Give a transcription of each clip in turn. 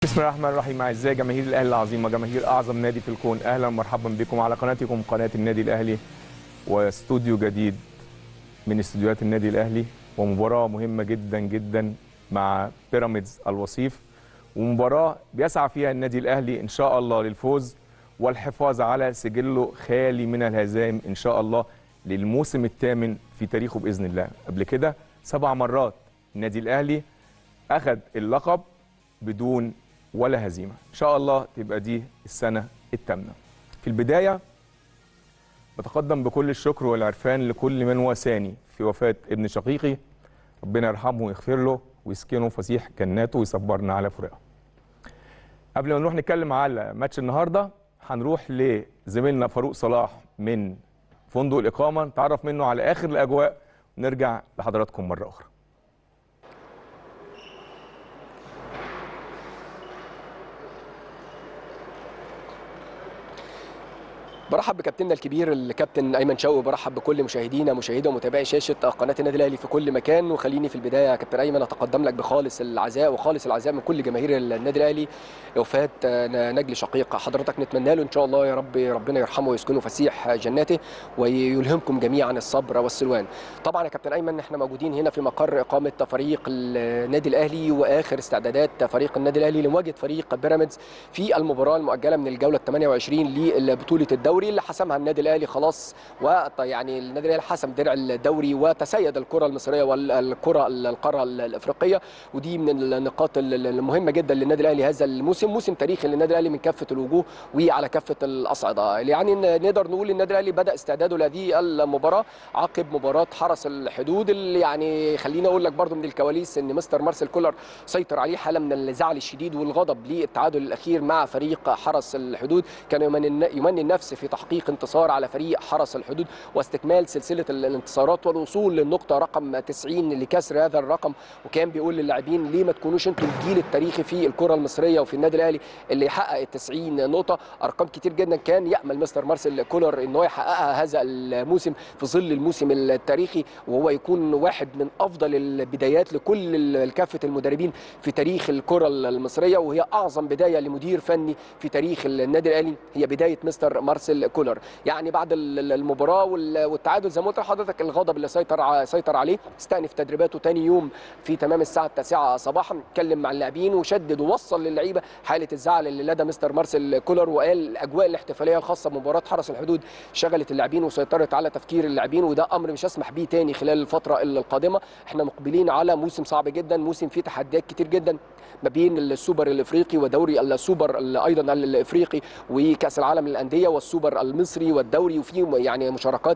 بسم الله الرحمن الرحيم اعزائي جماهير الاهلي العظيمه جماهير اعظم نادي في الكون اهلا ومرحبا بكم على قناتكم قناه النادي الاهلي واستوديو جديد من استوديوهات النادي الاهلي ومباراه مهمه جدا جدا مع بيراميدز الوصيف ومباراه بيسعى فيها النادي الاهلي ان شاء الله للفوز والحفاظ على سجله خالي من الهزائم ان شاء الله للموسم الثامن في تاريخه باذن الله قبل كده سبع مرات النادي الاهلي اخذ اللقب بدون ولا هزيمه ان شاء الله تبقى دي السنه الثامنه في البدايه بتقدم بكل الشكر والعرفان لكل من واساني في وفاه ابن شقيقي ربنا يرحمه ويغفر له ويسكنه فسيح جناته ويصبرنا على فراقه قبل ما نروح نتكلم على ماتش النهارده هنروح لزميلنا فاروق صلاح من فندق الاقامه نتعرف منه على اخر الاجواء ونرجع لحضراتكم مره اخرى برحب بكابتننا الكبير الكابتن ايمن شوقي برحب بكل مشاهدينا مشاهدي ومتابعي شاشه قناه النادي الاهلي في كل مكان وخليني في البدايه يا كابتن ايمن اتقدم لك بخالص العزاء وخالص العزاء من كل جماهير النادي الاهلي لوفاه نجل شقيق حضرتك نتمنى له ان شاء الله يا رب ربنا يرحمه ويسكنه فسيح جناته ويلهمكم جميعا الصبر والسلوان طبعا يا كابتن ايمن احنا موجودين هنا في مقر اقامه فريق النادي الاهلي واخر استعدادات فريق النادي الاهلي لمواجهه فريق بيراميدز في المباراه المؤجله من الجوله 28 لبطوله الدوري اللي حسمها النادي الاهلي خلاص ويعني النادي الاهلي حسم درع الدوري وتسيد الكره المصريه والكره القاره الافريقيه ودي من النقاط المهمه جدا للنادي الاهلي هذا الموسم موسم تاريخي للنادي الاهلي من كافه الوجوه وعلى كافه الاصعده يعني نقدر نقول النادي الاهلي بدا استعداده لهذه المباراه عقب مباراه حرس الحدود اللي يعني خليني اقول لك برضو من الكواليس ان مستر مارسيل كولر سيطر عليه حاله من الزعل الشديد والغضب للتعادل الاخير مع فريق حرس الحدود كان يمني النفس في تحقيق انتصار على فريق حرس الحدود واستكمال سلسله الانتصارات والوصول للنقطه رقم 90 لكسر هذا الرقم وكان بيقول للاعبين ليه ما تكونوش انتم الجيل التاريخي في الكره المصريه وفي النادي الاهلي اللي يحقق ال 90 نقطه ارقام كتير جدا كان يامل مستر مارسيل كولر ان هو يحققها هذا الموسم في ظل الموسم التاريخي وهو يكون واحد من افضل البدايات لكل كافه المدربين في تاريخ الكره المصريه وهي اعظم بدايه لمدير فني في تاريخ النادي الاهلي هي بدايه مستر مارسيل كولر يعني بعد المباراه والتعادل زي ما قلت لحضرتك الغضب اللي سيطر سيطر عليه استأنف تدريباته ثاني يوم في تمام الساعه التاسعة صباحا اتكلم مع اللاعبين وشدد ووصل للعيبه حاله الزعل اللي لدى مستر مارسيل كولر وقال الاجواء الاحتفاليه الخاصه بمباراه حرس الحدود شغلت اللاعبين وسيطرت على تفكير اللاعبين وده امر مش هسمح بيه تاني خلال الفتره القادمه احنا مقبلين على موسم صعب جدا موسم فيه تحديات كتير جدا ما بين السوبر الافريقي ودوري السوبر ايضا الافريقي وكاس العالم للانديه والسوبر المصري والدوري وفي يعني مشاركات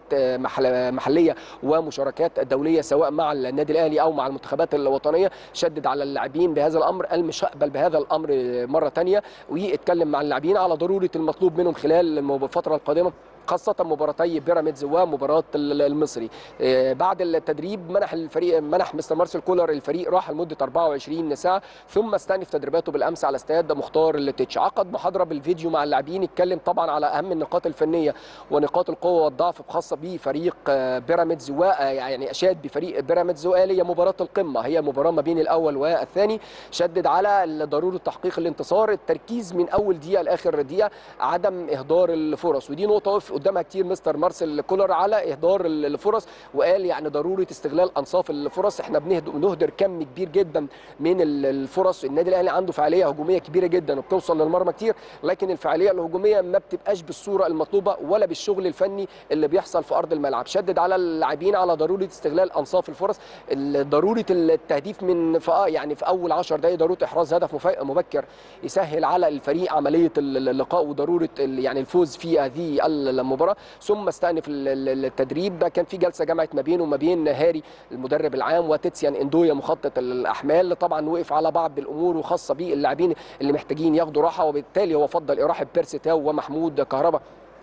محليه ومشاركات دوليه سواء مع النادي الاهلي او مع المنتخبات الوطنيه شدد على اللاعبين بهذا الامر قال مش هقبل بهذا الامر مره ثانيه واتكلم مع اللاعبين على ضروره المطلوب منهم خلال الفتره القادمه خاصة مباراتي بيراميدز ومباراة المصري بعد التدريب منح الفريق منح مستر مارسيل كولر الفريق راح لمدة 24 ساعة ثم استأنف تدريباته بالأمس على استاد مختار التتش عقد محاضرة بالفيديو مع اللاعبين اتكلم طبعا على أهم النقاط الفنية ونقاط القوة والضعف خاصة بفريق بيراميدز ويعني أشاد بفريق بيراميدز وقال هي مباراة القمة هي مباراة ما بين الأول والثاني شدد على ضرورة تحقيق الانتصار التركيز من أول دقيقة لآخر دقيقة عدم إهدار الفرص ودي نقطة وقف قدامها كتير مستر مارسيل كولر على اهدار الفرص وقال يعني ضروره استغلال انصاف الفرص احنا بنهدر كم كبير جدا من الفرص النادي الاهلي عنده فعاليه هجوميه كبيره جدا وبتوصل للمرمى كتير لكن الفعاليه الهجوميه ما بتبقاش بالصوره المطلوبه ولا بالشغل الفني اللي بيحصل في ارض الملعب شدد على اللاعبين على ضروره استغلال انصاف الفرص ضروره التهديف من في يعني في اول 10 دقائق ضروره احراز هدف مبكر يسهل على الفريق عمليه اللقاء وضروره يعني الفوز في هذه المباراه ثم استأنف التدريب كان في جلسه جمعت ما بينه وما بين هاري المدرب العام وتيتسيان اندويا مخطط الاحمال طبعا وقف على بعض الامور وخاصه باللاعبين اللي محتاجين ياخدوا راحه وبالتالي هو فضل اراحه بيرسي تاو ومحمود كهربا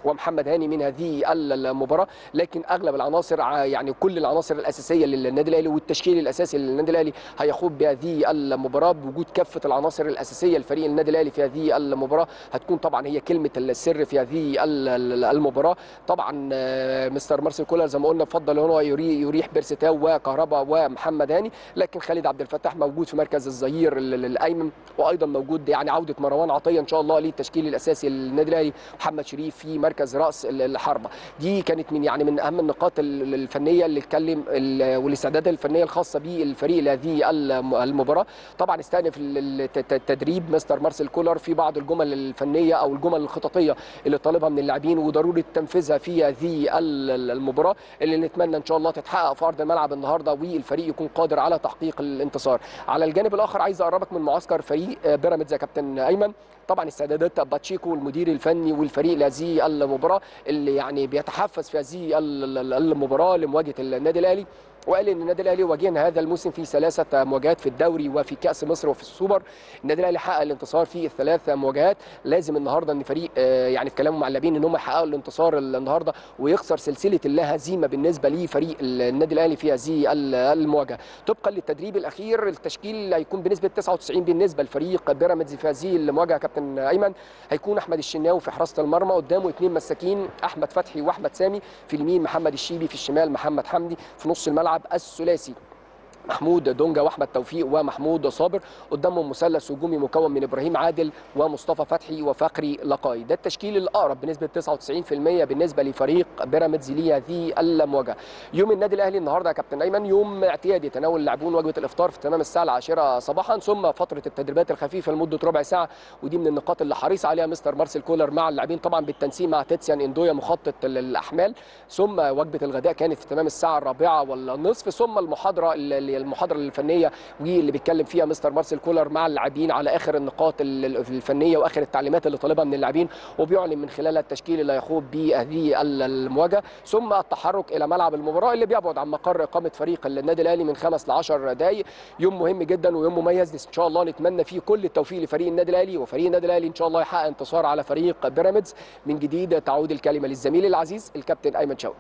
ومحمد هاني من هذه المباراه لكن اغلب العناصر يعني كل العناصر الاساسيه للنادي الاهلي والتشكيل الاساسي للنادي الاهلي هيخوض بهذه المباراه بوجود كافه العناصر الاساسيه لفريق النادي الاهلي في هذه المباراه هتكون طبعا هي كلمه السر في هذه المباراه طبعا مستر مارسيل كولر زي ما قلنا فضل هو يريح بيرستاو وكهربا ومحمد هاني لكن خالد عبد الفتاح موجود في مركز الظهير الايمن وايضا موجود يعني عوده مروان عطيه ان شاء الله للتشكيل الاساسي للنادي الاهلي محمد شريف في مركز راس الحربه دي كانت من يعني من اهم النقاط الفنيه اللي اتكلم والاستعدادات الفنيه الخاصه بالفريق لهذه المباراه طبعا استأنف التدريب مستر مارسيل كولر في بعض الجمل الفنيه او الجمل الخططيه اللي طالبها من اللاعبين وضروره تنفيذها في هذه المباراه اللي نتمنى ان شاء الله تتحقق في ارض الملعب النهارده والفريق يكون قادر على تحقيق الانتصار على الجانب الاخر عايز اقربك من معسكر فريق بيراميدز يا كابتن ايمن طبعا استعدادات باتشيكو المدير الفني والفريق لهذه المباراه اللي يعني بيتحفز في هذه المباراه لمواجهه النادي الاهلي وقال ان النادي الاهلي واجهنا هذا الموسم في ثلاثه مواجهات في الدوري وفي كاس مصر وفي السوبر النادي الاهلي حقق الانتصار في الثلاث مواجهات لازم النهارده ان فريق يعني في كلامه مع اللاعبين ان هم يحققوا الانتصار النهارده ويكسر سلسله اللا هزيمه بالنسبه لفريق النادي الاهلي في هذه المواجهه طبقا للتدريب الاخير التشكيل هيكون بنسبه 99 بالنسبه لفريق بيراميدز في هذه المواجهه كابتن ايمن هيكون احمد الشناوي في حراسه المرمى قدامه اثنين مساكين احمد فتحي واحمد سامي في اليمين محمد الشيبي في الشمال محمد حمدي في نص الملعب الثلاثي محمود دونجا واحمد توفيق ومحمود صابر قدامهم مثلث هجومي مكون من ابراهيم عادل ومصطفى فتحي وفخري لقاي ده التشكيل الاقرب بنسبه 99% بالنسبه لفريق بيراميدز لهذه المواجهه يوم النادي الاهلي النهارده يا كابتن ايمن يوم اعتيادي تناول اللاعبون وجبه الافطار في تمام الساعه العاشره صباحا ثم فتره التدريبات الخفيفه لمده ربع ساعه ودي من النقاط اللي حريص عليها مستر مارسيل كولر مع اللاعبين طبعا بالتنسيق مع تيتسيان اندويا مخطط الاحمال ثم وجبه الغداء كانت في تمام الساعه الرابعه والنصف ثم المحاضره المحاضره الفنيه واللي بيتكلم فيها مستر مارسيل كولر مع اللاعبين على اخر النقاط الفنيه واخر التعليمات اللي طالبها من اللاعبين وبيعلن من خلالها التشكيل اللي هيخوض به هذه المواجهه ثم التحرك الى ملعب المباراه اللي بيبعد عن مقر اقامه فريق النادي الاهلي من خمس ل 10 دقائق يوم مهم جدا ويوم مميز ان شاء الله نتمنى فيه كل التوفيق لفريق النادي الاهلي وفريق النادي الاهلي ان شاء الله يحقق انتصار على فريق بيراميدز من جديد تعود الكلمه للزميل العزيز الكابتن ايمن شوقي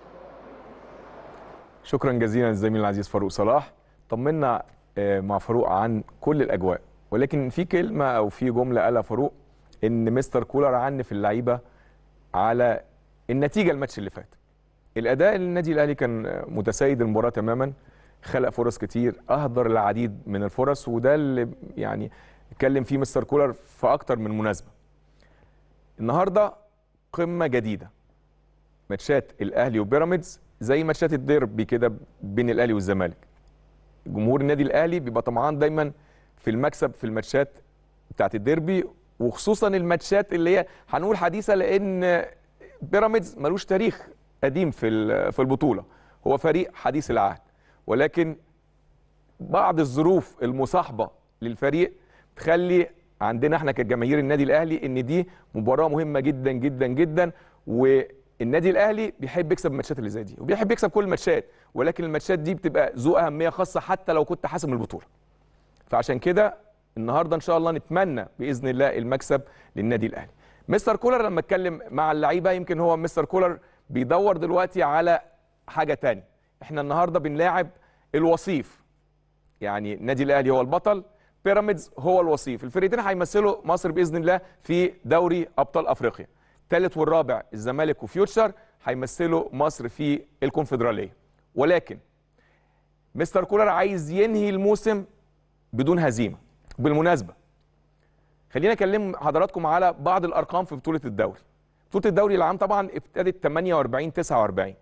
شكرا جزيلا للزميل العزيز فاروق صلاح طمنا مع فاروق عن كل الاجواء ولكن في كلمه او في جمله قالها فاروق ان مستر كولر عنف اللعيبه على النتيجه الماتش اللي فات الاداء النادي الاهلي كان متسيد المباراه تماما خلق فرص كتير اهدر العديد من الفرص وده اللي يعني اتكلم فيه مستر كولر في اكتر من مناسبه النهارده قمه جديده ماتشات الاهلي وبيراميدز زي ماتشات الديربي كده بين الاهلي والزمالك جمهور النادي الاهلي بيبقى طمعان دايما في المكسب في الماتشات بتاعت الديربي وخصوصا الماتشات اللي هي هنقول حديثه لان بيراميدز ملوش تاريخ قديم في في البطوله هو فريق حديث العهد ولكن بعض الظروف المصاحبه للفريق تخلي عندنا احنا كجماهير النادي الاهلي ان دي مباراه مهمه جدا جدا جدا والنادي الاهلي بيحب يكسب الماتشات اللي زي دي وبيحب يكسب كل الماتشات ولكن الماتشات دي بتبقى ذو اهميه خاصه حتى لو كنت حاسم البطوله فعشان كده النهارده ان شاء الله نتمنى باذن الله المكسب للنادي الاهلي مستر كولر لما اتكلم مع اللعيبه يمكن هو مستر كولر بيدور دلوقتي على حاجه تاني احنا النهارده بنلاعب الوصيف يعني النادي الاهلي هو البطل بيراميدز هو الوصيف الفريقين هيمثلوا مصر باذن الله في دوري ابطال افريقيا الثالث والرابع الزمالك وفيوتشر هيمثلوا مصر في الكونفدراليه ولكن مستر كولر عايز ينهي الموسم بدون هزيمه بالمناسبه خلينا اكلم حضراتكم على بعض الارقام في بطوله الدوري بطوله الدوري العام طبعا ابتدت 48 49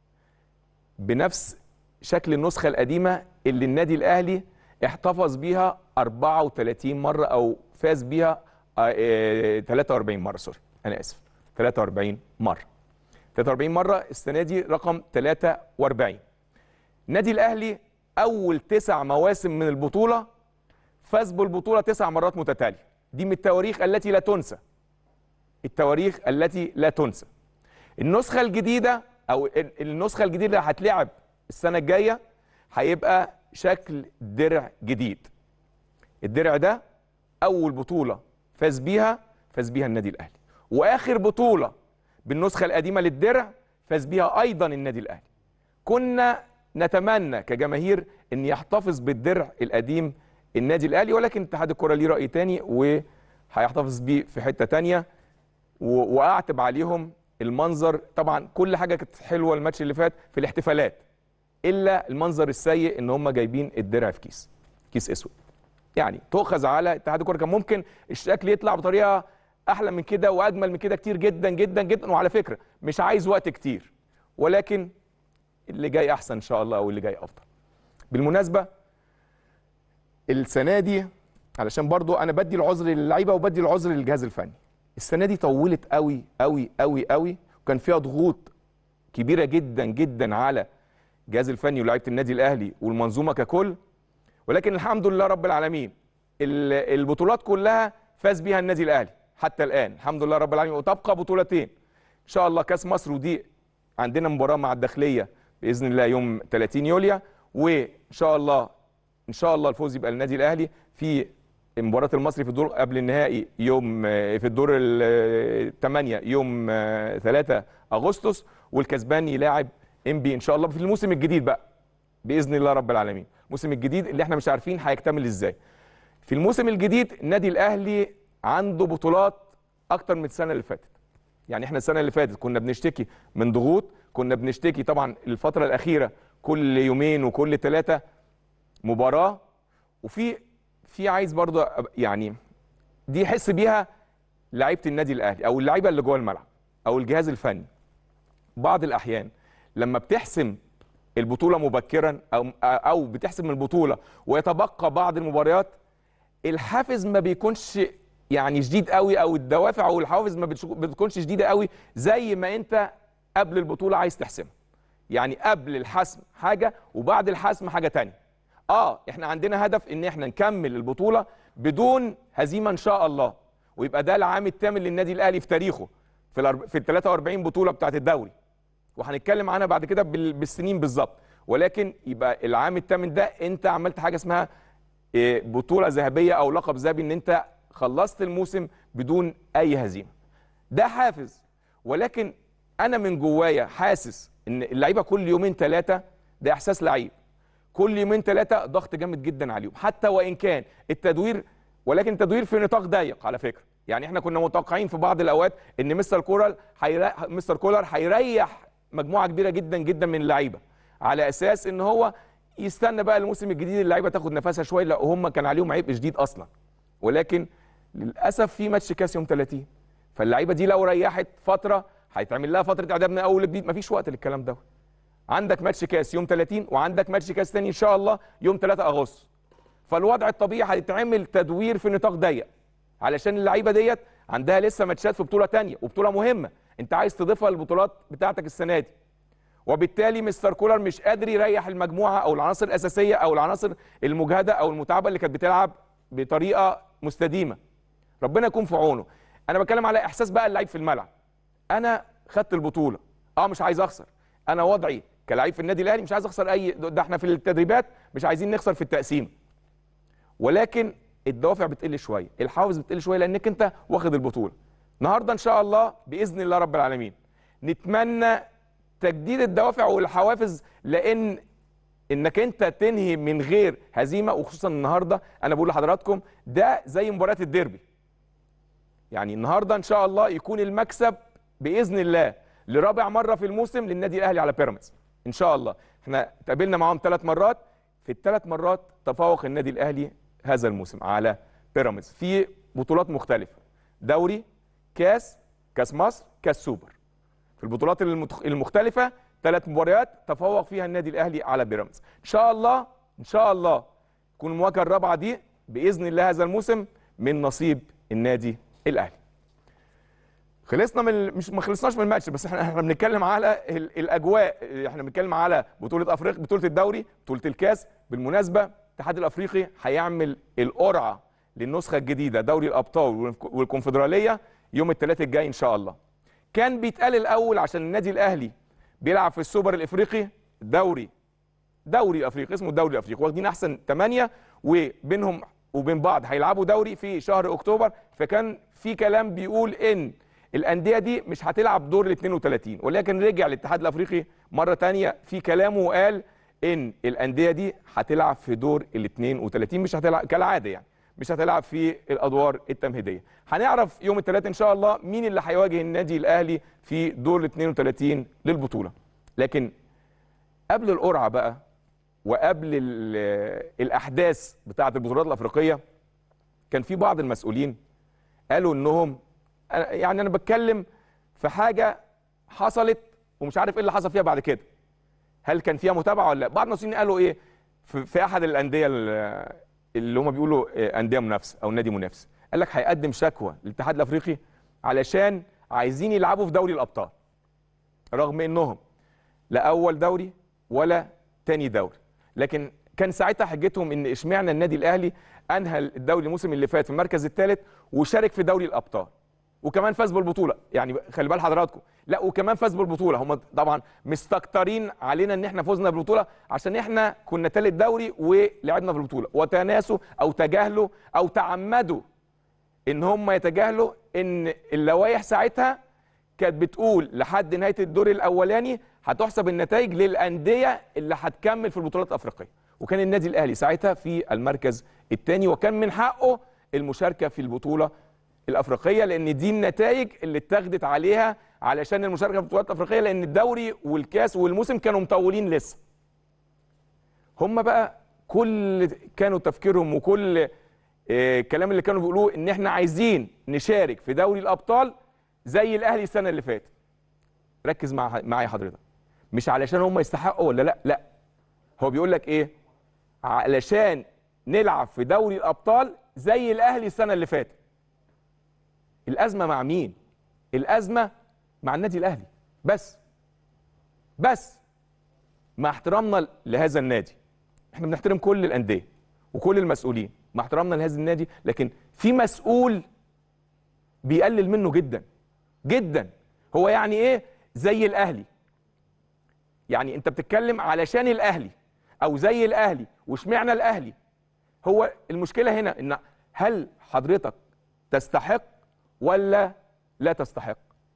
بنفس شكل النسخه القديمه اللي النادي الاهلي احتفظ بيها 34 مره او فاز بيها 43 مره سوري انا اسف 43 مره 43 مره السنه دي رقم 43 النادي الاهلي اول تسع مواسم من البطوله فاز بالبطوله تسع مرات متتاليه دي من التواريخ التي لا تنسى التواريخ التي لا تنسى النسخه الجديده او النسخه الجديده اللي هتلعب السنه الجايه هيبقى شكل درع جديد الدرع ده اول بطوله فاز بيها فاز بيها النادي الاهلي واخر بطوله بالنسخه القديمه للدرع فاز بيها ايضا النادي الاهلي كنا نتمنى كجماهير ان يحتفظ بالدرع القديم النادي الاهلي ولكن اتحاد الكره ليه راي تاني وهيحتفظ بيه في حته تانيه و- واعتب عليهم المنظر طبعا كل حاجه كانت حلوه الماتش اللي فات في الاحتفالات الا المنظر السيء ان هم جايبين الدرع في كيس كيس اسود يعني تؤخذ على اتحاد الكره كان ممكن الشكل يطلع بطريقه احلى من كده واجمل من كده كتير جدا جدا جدا وعلى فكره مش عايز وقت كتير ولكن اللي جاي احسن ان شاء الله او اللي جاي افضل بالمناسبه السنه دي علشان برضو انا بدي العذر للعيبه وبدي العذر للجهاز الفني السنه دي طولت قوي قوي قوي قوي وكان فيها ضغوط كبيره جدا جدا على الجهاز الفني ولاعيبه النادي الاهلي والمنظومه ككل ولكن الحمد لله رب العالمين ال- البطولات كلها فاز بيها النادي الاهلي حتى الان الحمد لله رب العالمين وتبقى بطولتين ان شاء الله كاس مصر ودي عندنا مباراه مع الداخليه باذن الله يوم 30 يوليو وان شاء الله ان شاء الله الفوز يبقى للنادي الاهلي في مباراه المصري في الدور قبل النهائي يوم في الدور الثمانيه يوم 3 اغسطس والكسبان يلاعب انبي ان شاء الله في الموسم الجديد بقى باذن الله رب العالمين الموسم الجديد اللي احنا مش عارفين هيكتمل ازاي في الموسم الجديد النادي الاهلي عنده بطولات اكتر من السنه اللي فاتت يعني احنا السنه اللي فاتت كنا بنشتكي من ضغوط كنا بنشتكي طبعا الفتره الاخيره كل يومين وكل ثلاثه مباراه وفي في عايز برضه أب- يعني دي يحس بيها لعيبه النادي الاهلي او اللعيبه اللي جوه الملعب او الجهاز الفني بعض الاحيان لما بتحسم البطوله مبكرا او او بتحسم البطوله ويتبقى بعض المباريات الحافز ما بيكونش يعني شديد قوي او الدوافع او الحوافز ما بتش- بتكونش شديده قوي زي ما انت قبل البطوله عايز تحسمها يعني قبل الحسم حاجه وبعد الحسم حاجه تانية اه احنا عندنا هدف ان احنا نكمل البطوله بدون هزيمه ان شاء الله ويبقى ده العام الثامن للنادي الاهلي في تاريخه في الأرب... في ال 43 بطوله بتاعت الدوري وهنتكلم عنها بعد كده بال... بالسنين بالظبط ولكن يبقى العام الثامن ده انت عملت حاجه اسمها إيه، بطوله ذهبيه او لقب ذهبي ان انت خلصت الموسم بدون اي هزيمه ده حافز ولكن انا من جوايا حاسس ان اللعيبه كل يومين ثلاثه ده احساس لعيب كل يومين ثلاثه ضغط جامد جدا عليهم حتى وان كان التدوير ولكن التدوير في نطاق ضيق على فكره يعني احنا كنا متوقعين في بعض الاوقات ان مستر كولر حيرا... مستر كولر هيريح مجموعه كبيره جدا جدا من اللعيبه على اساس ان هو يستنى بقى الموسم الجديد اللعيبه تاخد نفسها شويه لا هم كان عليهم عبء شديد اصلا ولكن للاسف في ماتش كاس يوم 30 فاللعيبه دي لو ريحت فتره هيتعمل لها فتره اعداد من اول وجديد مفيش وقت للكلام ده عندك ماتش كاس يوم 30 وعندك ماتش كاس تاني ان شاء الله يوم 3 اغسطس فالوضع الطبيعي هيتعمل تدوير في نطاق ضيق علشان اللعيبه ديت عندها لسه ماتشات في بطوله تانية وبطوله مهمه انت عايز تضيفها للبطولات بتاعتك السنه دي وبالتالي مستر كولر مش قادر يريح المجموعه او العناصر الاساسيه او العناصر المجهده او المتعبه اللي كانت بتلعب بطريقه مستديمه ربنا يكون في عونه انا بتكلم على احساس بقى اللعيب في الملعب انا خدت البطوله اه مش عايز اخسر انا وضعي كلاعب في النادي الاهلي مش عايز اخسر اي ده احنا في التدريبات مش عايزين نخسر في التقسيم ولكن الدوافع بتقل شويه الحوافز بتقل شويه لانك انت واخد البطوله النهارده ان شاء الله باذن الله رب العالمين نتمنى تجديد الدوافع والحوافز لان انك انت تنهي من غير هزيمه وخصوصا النهارده انا بقول لحضراتكم ده زي مباراه الديربي يعني النهارده ان شاء الله يكون المكسب باذن الله لرابع مره في الموسم للنادي الاهلي على بيراميدز ان شاء الله احنا اتقابلنا معاهم ثلاث مرات في الثلاث مرات تفوق النادي الاهلي هذا الموسم على بيراميدز في بطولات مختلفه دوري كاس كاس مصر كاس سوبر في البطولات المتخ- المختلفه ثلاث مباريات تفوق فيها النادي الاهلي على بيراميدز ان شاء الله ان شاء الله تكون المواجهه الرابعه دي باذن الله هذا الموسم من نصيب النادي الاهلي خلصنا من ال- مش ما خلصناش من الماتش بس احنا احنا بنتكلم على ال- الاجواء احنا بنتكلم على بطوله افريقيا بطوله الدوري بطوله الكاس بالمناسبه الاتحاد الافريقي هيعمل القرعه للنسخه الجديده دوري الابطال والك- والكونفدراليه يوم الثلاثاء الجاي ان شاء الله كان بيتقال الاول عشان النادي الاهلي بيلعب في السوبر الافريقي دوري دوري افريقي اسمه الدوري الافريقي واخدين احسن ثمانيه وبينهم وبين بعض هيلعبوا دوري في شهر اكتوبر فكان في كلام بيقول ان الانديه دي مش هتلعب دور ال 32 ولكن رجع الاتحاد الافريقي مره تانية في كلامه وقال ان الانديه دي هتلعب في دور ال 32 مش هتلعب كالعاده يعني مش هتلعب في الادوار التمهيديه هنعرف يوم الثلاث ان شاء الله مين اللي هيواجه النادي الاهلي في دور ال 32 للبطوله لكن قبل القرعه بقى وقبل ال- الاحداث بتاعه البطولات الافريقيه كان في بعض المسؤولين قالوا انهم أنا- يعني انا بتكلم في حاجه حصلت ومش عارف ايه اللي حصل فيها بعد كده هل كان فيها متابعه ولا لا بعض المسؤولين قالوا ايه في, في احد الانديه ال- اللي هم بيقولوا آه، انديه منافسه او نادي منافس قال لك هيقدم شكوى للاتحاد الافريقي علشان عايزين يلعبوا في دوري الابطال رغم انهم لا اول دوري ولا تاني دوري لكن كان ساعتها حجتهم ان اشمعنى النادي الاهلي انهى الدوري الموسم اللي فات في المركز الثالث وشارك في دوري الابطال وكمان فاز بالبطوله يعني خلي بال حضراتكم لا وكمان فاز بالبطوله هم طبعا مستكترين علينا ان احنا فزنا بالبطوله عشان احنا كنا ثالث دوري ولعبنا في البطوله وتناسوا او تجاهلوا او تعمدوا ان هم يتجاهلوا ان اللوائح ساعتها كانت بتقول لحد نهايه الدور الاولاني هتحسب النتائج للانديه اللي هتكمل في البطولات الافريقيه وكان النادي الاهلي ساعتها في المركز الثاني وكان من حقه المشاركه في البطوله الافريقيه لان دي النتائج اللي اتاخدت عليها علشان المشاركه في البطولات الافريقيه لان الدوري والكاس والموسم كانوا مطولين لسه هم بقى كل كانوا تفكيرهم وكل آه، الكلام اللي كانوا بيقولوه ان احنا عايزين نشارك في دوري الابطال زي الاهلي السنه اللي فاتت ركز مع معايا حضرتك مش علشان هم يستحقوا ولا لا لا هو بيقول لك ايه علشان نلعب في دوري الابطال زي الاهلي السنه اللي فاتت الازمه مع مين الازمه مع النادي الاهلي بس بس مع احترامنا لهذا النادي احنا بنحترم كل الانديه وكل المسؤولين مع احترامنا لهذا النادي لكن في مسؤول بيقلل منه جدا جدا هو يعني ايه زي الاهلي يعني انت بتتكلم علشان الاهلي او زي الاهلي واشمعنى الاهلي هو المشكله هنا ان هل حضرتك تستحق ولا لا تستحق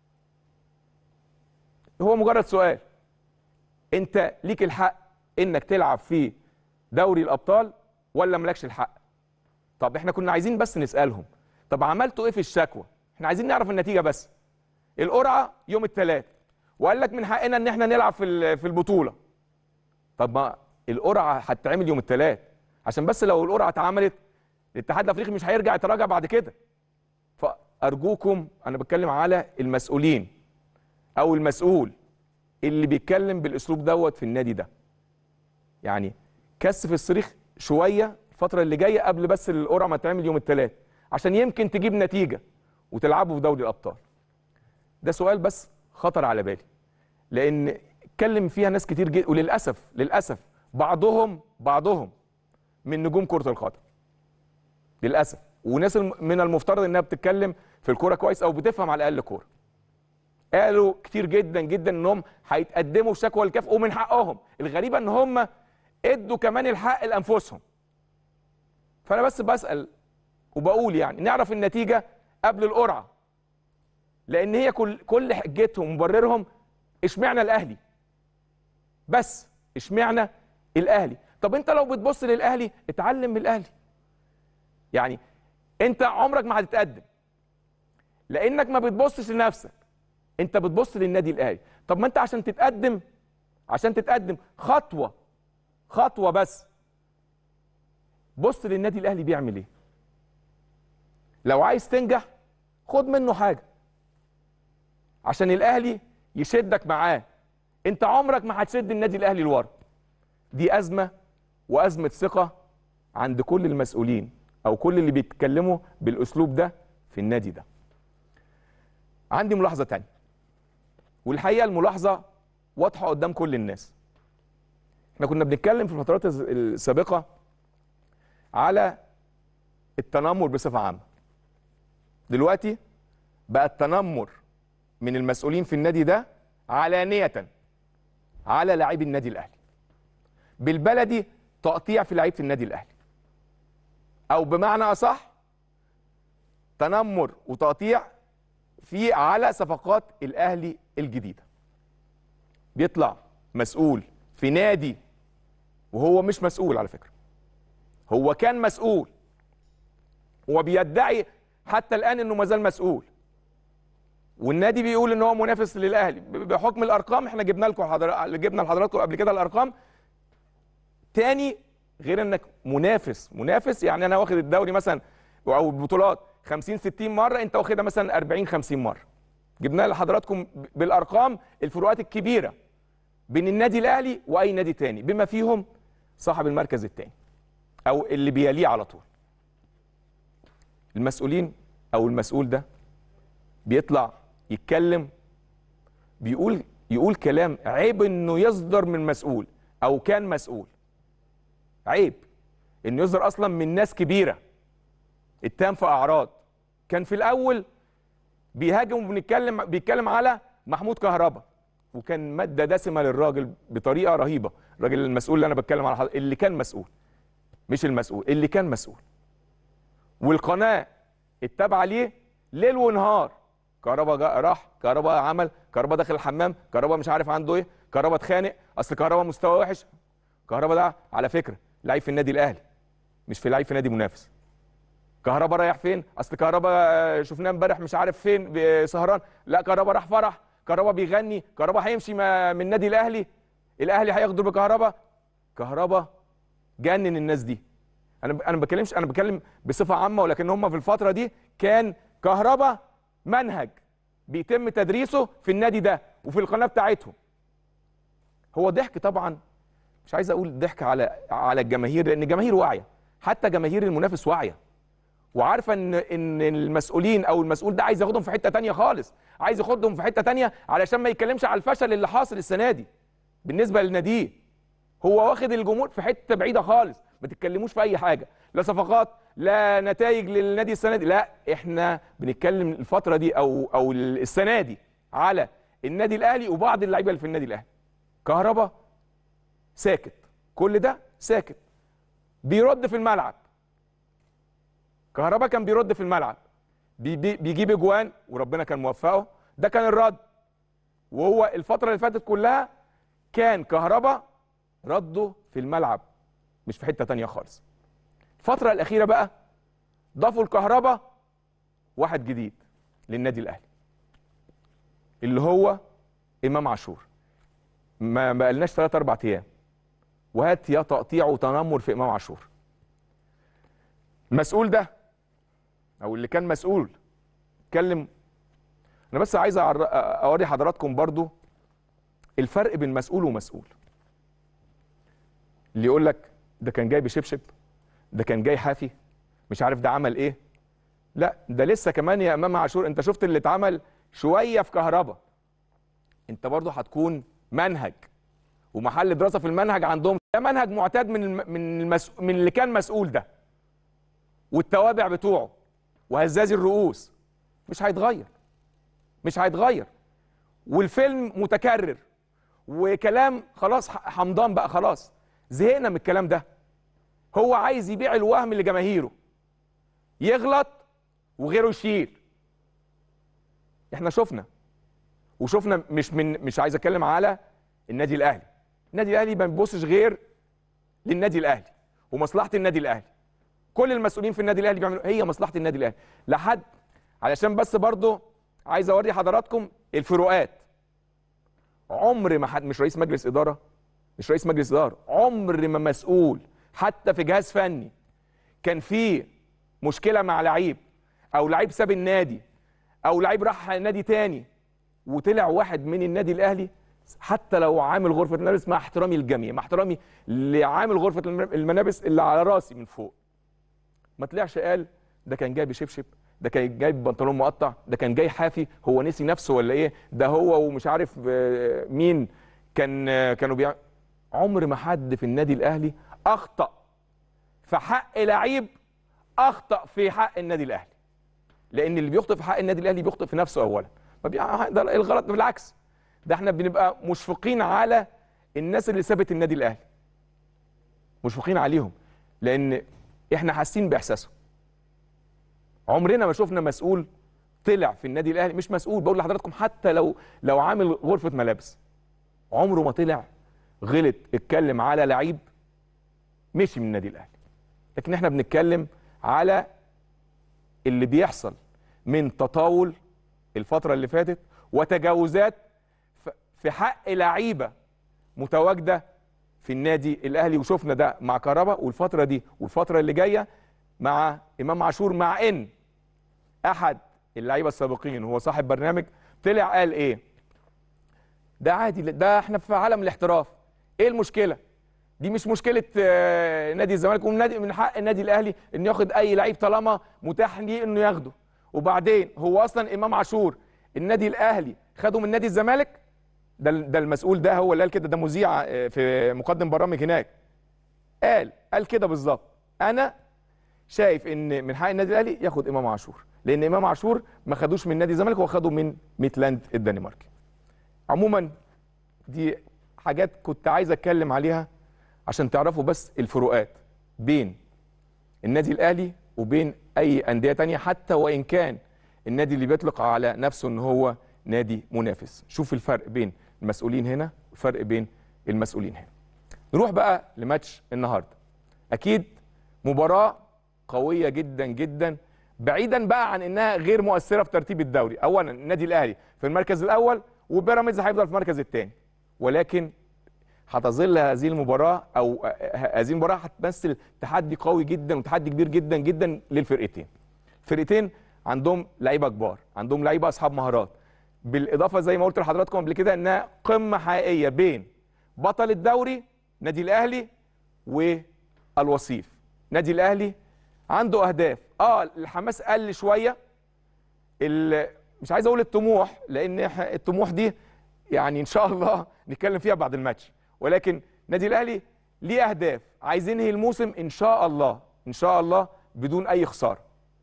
هو مجرد سؤال انت ليك الحق انك تلعب في دوري الابطال ولا مالكش الحق طب احنا كنا عايزين بس نسالهم طب عملتوا ايه في الشكوى احنا عايزين نعرف النتيجه بس القرعه يوم الثلاث وقال لك من حقنا ان احنا نلعب في ال- في البطوله طب ما القرعه هتتعمل يوم الثلاث عشان بس لو القرعه اتعملت الاتحاد الافريقي مش هيرجع يتراجع بعد كده فارجوكم انا بتكلم على المسؤولين او المسؤول اللي بيتكلم بالاسلوب دوت في النادي ده يعني كثف الصريخ شويه الفتره اللي جايه قبل بس القرعه ما تعمل يوم الثلاث عشان يمكن تجيب نتيجه وتلعبوا في دوري الابطال ده سؤال بس خطر على بالي لان اتكلم فيها ناس كتير جدا وللاسف للاسف بعضهم بعضهم من نجوم كره القدم للاسف وناس الم- من المفترض انها بتتكلم في الكوره كويس او بتفهم على الاقل كوره قالوا كتير جدا جدا انهم هيتقدموا شكوى للكاف ومن حقهم الغريبه ان هم ادوا كمان الحق لانفسهم فانا بس بسال وبقول يعني نعرف النتيجه قبل القرعه لان هي كل كل حجتهم ومبررهم اشمعنى الاهلي بس اشمعنى الاهلي طب انت لو بتبص للاهلي اتعلم من الاهلي يعني انت عمرك ما هتتقدم لانك ما بتبصش لنفسك انت بتبص للنادي الاهلي طب ما انت عشان تتقدم عشان تتقدم خطوه خطوه بس بص للنادي الاهلي بيعمل ايه لو عايز تنجح خد منه حاجه عشان الاهلي يشدك معاه انت عمرك ما هتشد النادي الاهلي لورا دي ازمه وازمه ثقه عند كل المسؤولين او كل اللي بيتكلموا بالاسلوب ده في النادي ده عندي ملاحظه تانية والحقيقه الملاحظه واضحه قدام كل الناس احنا كنا بنتكلم في الفترات الز- السابقه على التنمر بصفه عامه دلوقتي بقى التنمر من المسؤولين في النادي ده علانيه على لاعبي النادي الاهلي بالبلدي تقطيع في لعيبه النادي الاهلي او بمعنى اصح تنمر وتقطيع في على صفقات الاهلي الجديده بيطلع مسؤول في نادي وهو مش مسؤول على فكره هو كان مسؤول وبيدعي حتى الان انه ما زال مسؤول والنادي بيقول ان هو منافس للاهلي ب- بحكم الارقام احنا جبنا لكم حضر... جبنا لحضراتكم قبل كده الارقام تاني غير انك منافس منافس يعني انا واخد الدوري مثلا او البطولات 50 60 مره انت واخدها مثلا 40 50 مره جبنا لحضراتكم ب- بالارقام الفروقات الكبيره بين النادي الاهلي واي نادي تاني بما فيهم صاحب المركز الثاني او اللي بيليه على طول المسؤولين او المسؤول ده بيطلع يتكلم بيقول يقول كلام عيب انه يصدر من مسؤول او كان مسؤول عيب انه يصدر اصلا من ناس كبيره اتهم في اعراض كان في الاول بيهاجم وبنتكلم بيتكلم على محمود كهربا وكان ماده دسمه للراجل بطريقه رهيبه الراجل المسؤول اللي انا بتكلم على حضرتك اللي كان مسؤول مش المسؤول اللي كان مسؤول والقناه التابعه ليه ليل ونهار كهربا جاء راح كهربا عمل كهربا داخل الحمام كهربا مش عارف عنده ايه كهربا اتخانق اصل كهربا مستوى وحش كهربا ده على فكره لعيب في النادي الاهلي مش في لعيب في نادي منافس كهربا رايح فين اصل كهربا آه، شفناه امبارح مش عارف فين ب- سهران لا كهربا راح فرح كهربا بيغني كهربا هيمشي ما- من النادي الاهلي الاهلي هيغدر بكهربا كهربا جنن الناس دي انا ب- انا ما بتكلمش انا بتكلم بصفه عامه ولكن هم في الفتره دي كان كهربا منهج بيتم تدريسه في النادي ده وفي القناه بتاعتهم هو ضحك طبعا مش عايز اقول ضحك على على الجماهير لان الجماهير واعيه حتى جماهير المنافس واعيه وعارفه ان ان المسؤولين او المسؤول ده عايز ياخدهم في حته تانية خالص عايز ياخدهم في حته تانية علشان ما يتكلمش على الفشل اللي حاصل السنه دي بالنسبه لناديه هو واخد الجمهور في حته بعيده خالص ما تتكلموش في اي حاجه لا صفقات لا نتائج للنادي السنه دي لا احنا بنتكلم الفتره دي او او السنه دي على النادي الاهلي وبعض اللعيبه اللي في النادي الاهلي كهربا ساكت كل ده ساكت بيرد في الملعب كهربا كان بيرد في الملعب بي بي بيجيب اجوان وربنا كان موفقه ده كان الرد وهو الفتره اللي فاتت كلها كان كهربا رده في الملعب مش في حته تانية خالص الفتره الاخيره بقى ضافوا الكهربا واحد جديد للنادي الاهلي اللي هو امام عاشور ما ما قالناش ثلاث اربع ايام وهات يا تقطيع وتنمر في امام عاشور المسؤول ده او اللي كان مسؤول اتكلم انا بس عايز أعر- اوري حضراتكم برضو الفرق بين مسؤول ومسؤول اللي يقول لك ده كان جاي بشبشب ده كان جاي حافي مش عارف ده عمل ايه لا ده لسه كمان يا امام عاشور انت شفت اللي اتعمل شويه في كهربا انت برضو هتكون منهج ومحل دراسه في المنهج عندهم ده منهج معتاد من الم... من المس... من اللي كان مسؤول ده والتوابع بتوعه وهزاز الرؤوس مش هيتغير مش هيتغير والفيلم متكرر وكلام خلاص ح- حمضان بقى خلاص زهقنا من الكلام ده هو عايز يبيع الوهم لجماهيره يغلط وغيره يشيل احنا شفنا وشفنا مش من مش عايز اتكلم على النادي الاهلي النادي الاهلي ما بيبصش غير للنادي الاهلي ومصلحه النادي الاهلي كل المسؤولين في النادي الاهلي بيعملوا هي مصلحه النادي الاهلي لحد علشان بس برضو عايز اوري حضراتكم الفروقات عمر ما حد مش رئيس مجلس اداره مش رئيس مجلس اداره عمر ما مسؤول حتى في جهاز فني كان فيه مشكله مع لعيب او لعيب ساب النادي او لعيب راح نادي تاني وطلع واحد من النادي الاهلي حتى لو عامل غرفه الملابس مع احترامي للجميع مع احترامي لعامل غرفه الملابس اللي على راسي من فوق ما طلعش قال ده كان جاي بشبشب ده كان جاي ببنطلون مقطع ده كان جاي حافي هو نسي نفسه ولا ايه ده هو ومش عارف آه، مين كان آه، كانوا بيع... عمر ما حد في النادي الاهلي اخطا في حق لعيب اخطا في حق النادي الاهلي لان اللي بيخطئ في حق النادي الاهلي بيخطئ في نفسه اولا ما بي... ده الغلط بالعكس ده احنا بنبقى مشفقين على الناس اللي سابت النادي الاهلي مشفقين عليهم لان احنا حاسين باحساسهم عمرنا ما شفنا مسؤول طلع في النادي الاهلي مش مسؤول بقول لحضراتكم حتى لو لو عامل غرفه ملابس عمره ما طلع غلط اتكلم على لعيب مشي من النادي الاهلي لكن احنا بنتكلم على اللي بيحصل من تطاول الفتره اللي فاتت وتجاوزات ف- في حق لعيبه متواجده في النادي الاهلي وشفنا ده مع كهربا والفتره دي والفتره اللي جايه مع امام عاشور مع ان احد اللعيبه السابقين هو صاحب برنامج طلع قال ايه ده عادي ده احنا في عالم الاحتراف ايه المشكله دي مش مشكله آه، نادي الزمالك ومن نادي من حق النادي الاهلي انه ياخد اي لعيب طالما متاح ليه انه ياخده وبعدين هو اصلا امام عاشور النادي الاهلي خده من نادي الزمالك ده ده المسؤول ده هو اللي قال كده ده مذيع آه، في مقدم برامج هناك قال قال كده بالظبط انا شايف ان من حق النادي الاهلي ياخد امام عاشور لان امام عاشور ما خدوش من نادي الزمالك هو خده من ميتلاند الدنماركي عموما دي حاجات كنت عايز اتكلم عليها عشان تعرفوا بس الفروقات بين النادي الاهلي وبين اي انديه تانية حتى وان كان النادي اللي بيطلق على نفسه ان هو نادي منافس شوف الفرق بين المسؤولين هنا والفرق بين المسؤولين هنا نروح بقى لماتش النهارده اكيد مباراه قويه جدا جدا بعيدا بقى عن انها غير مؤثره في ترتيب الدوري اولا النادي الاهلي في المركز الاول وبيراميدز هيفضل في المركز الثاني ولكن هتظل هذه المباراه او هذه المباراه هتمثل تحدي قوي جدا وتحدي كبير جدا جدا للفرقتين الفرقتين عندهم لعيبه كبار عندهم لعيبه اصحاب مهارات بالاضافه زي ما قلت لحضراتكم قبل كده انها قمه حقيقيه بين بطل الدوري نادي الاهلي والوصيف نادي الاهلي عنده اهداف اه الحماس قل شويه ال- مش عايز اقول الطموح لان إح- الطموح دي يعني ان شاء الله نتكلم فيها بعد الماتش ولكن نادي الاهلي ليه اهداف عايز ينهي الموسم ان شاء الله ان شاء الله بدون اي خساره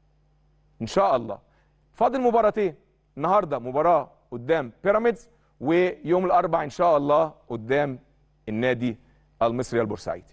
ان شاء الله فاضل مباراتين النهارده مباراه قدام بيراميدز ويوم الاربعاء ان شاء الله قدام النادي المصري البورسعيدي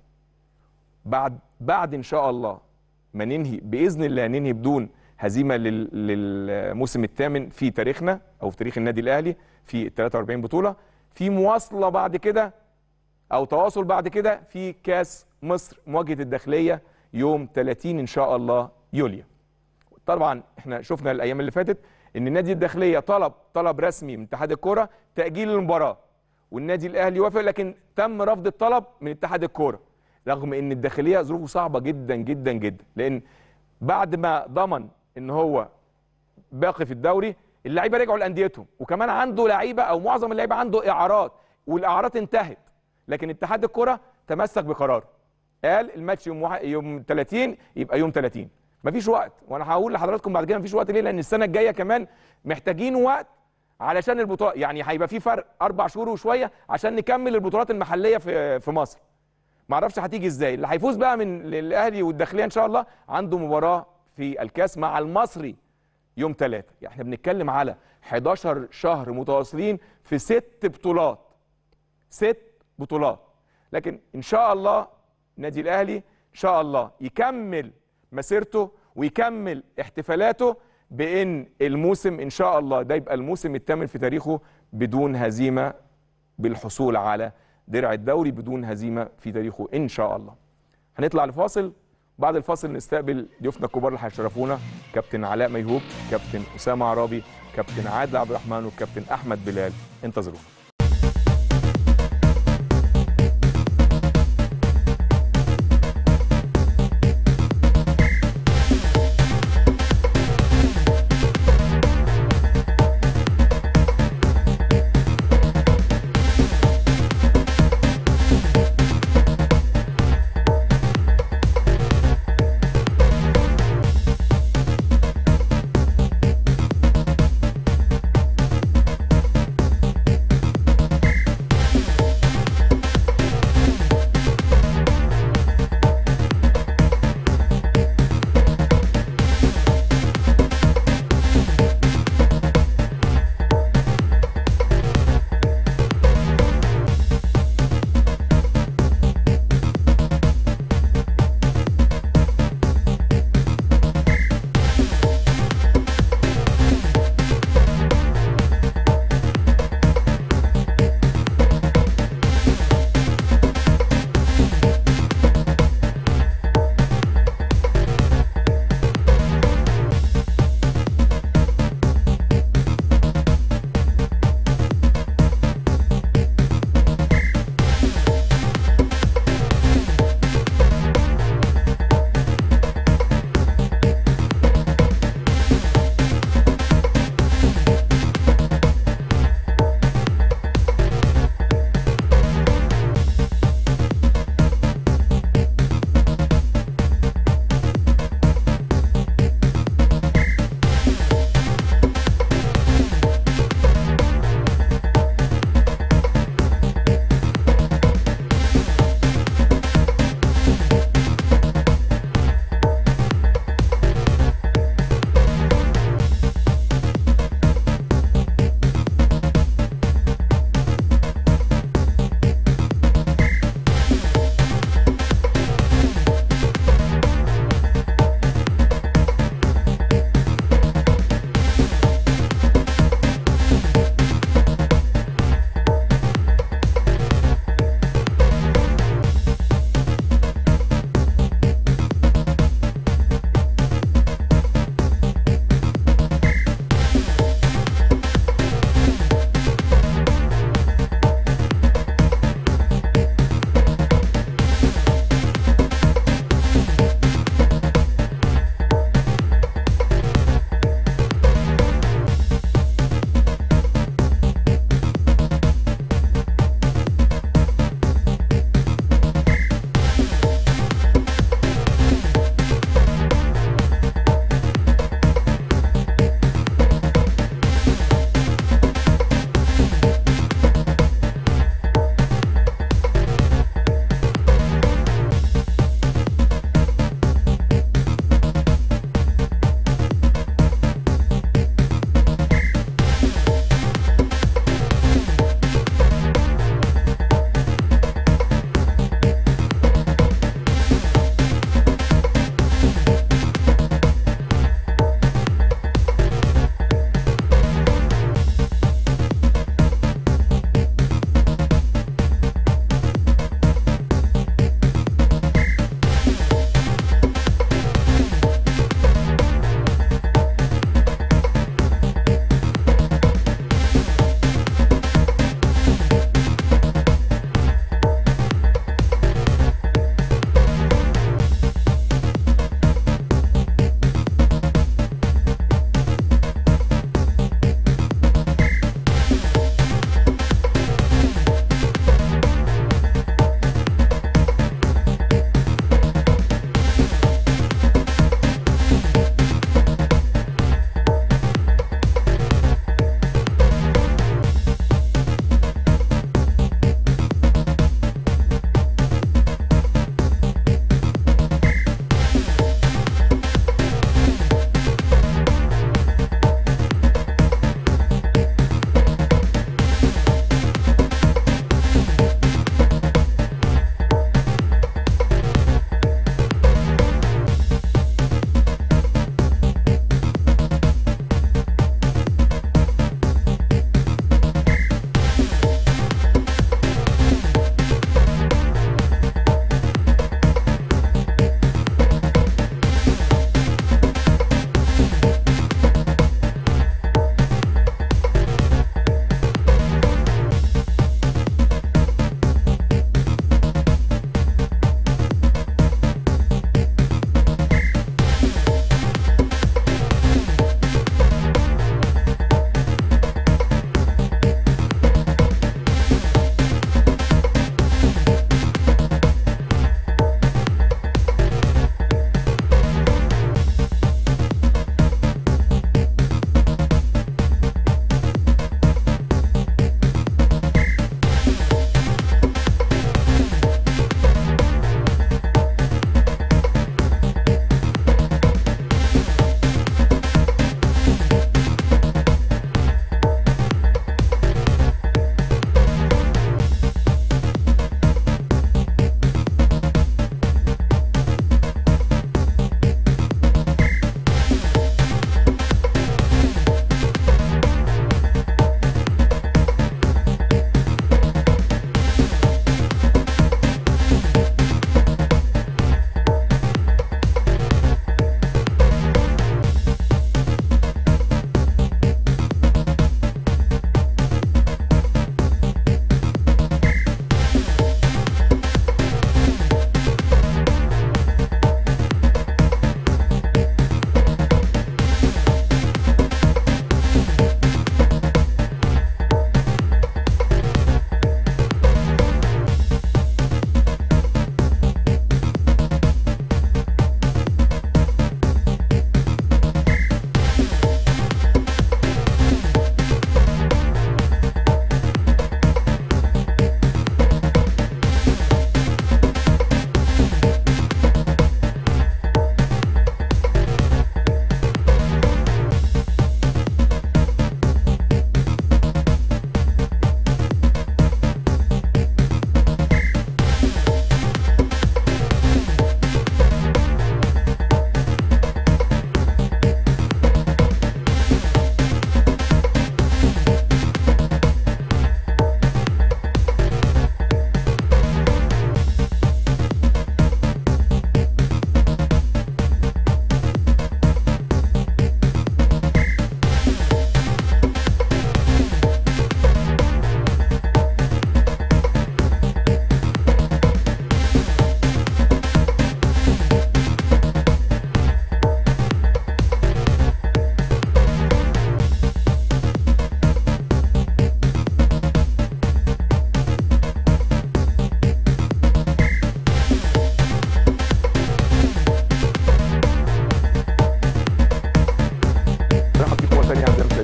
بعد بعد ان شاء الله ما ننهي باذن الله ننهي بدون هزيمه لل- للموسم الثامن في تاريخنا او في تاريخ النادي الاهلي في 43 بطوله في مواصله بعد كده او تواصل بعد كده في كاس مصر مواجهه الداخليه يوم 30 ان شاء الله يوليو طبعا احنا شفنا الايام اللي فاتت ان النادي الداخليه طلب طلب رسمي من اتحاد الكوره تاجيل المباراه والنادي الاهلي وافق لكن تم رفض الطلب من اتحاد الكوره رغم ان الداخليه ظروفه صعبه جدا جدا جدا لان بعد ما ضمن ان هو باقي في الدوري اللعيبه رجعوا لانديتهم وكمان عنده لعيبه او معظم اللعيبه عنده اعارات والاعارات انتهت لكن اتحاد الكوره تمسك بقراره قال الماتش يوم واحد يوم 30 يبقى يوم 30 مفيش وقت وانا هقول لحضراتكم بعد كده مفيش وقت ليه لان السنه الجايه كمان محتاجين وقت علشان البطوله يعني هيبقى في فرق اربع شهور وشويه عشان نكمل البطولات المحليه في في مصر ما اعرفش هتيجي ازاي اللي هيفوز بقى من الاهلي والداخليه ان شاء الله عنده مباراه في الكاس مع المصري يوم ثلاثة يعني احنا بنتكلم على 11 شهر متواصلين في ست بطولات ست بطولات لكن ان شاء الله نادي الاهلي ان شاء الله يكمل مسيرته ويكمل احتفالاته بان الموسم ان شاء الله ده يبقى الموسم الثامن في تاريخه بدون هزيمه بالحصول على درع الدوري بدون هزيمه في تاريخه ان شاء الله هنطلع لفاصل بعد الفاصل نستقبل ضيوفنا الكبار اللي هيشرفونا كابتن علاء ميهوب كابتن اسامه عرابي كابتن عادل عبد الرحمن والكابتن احمد بلال انتظرونا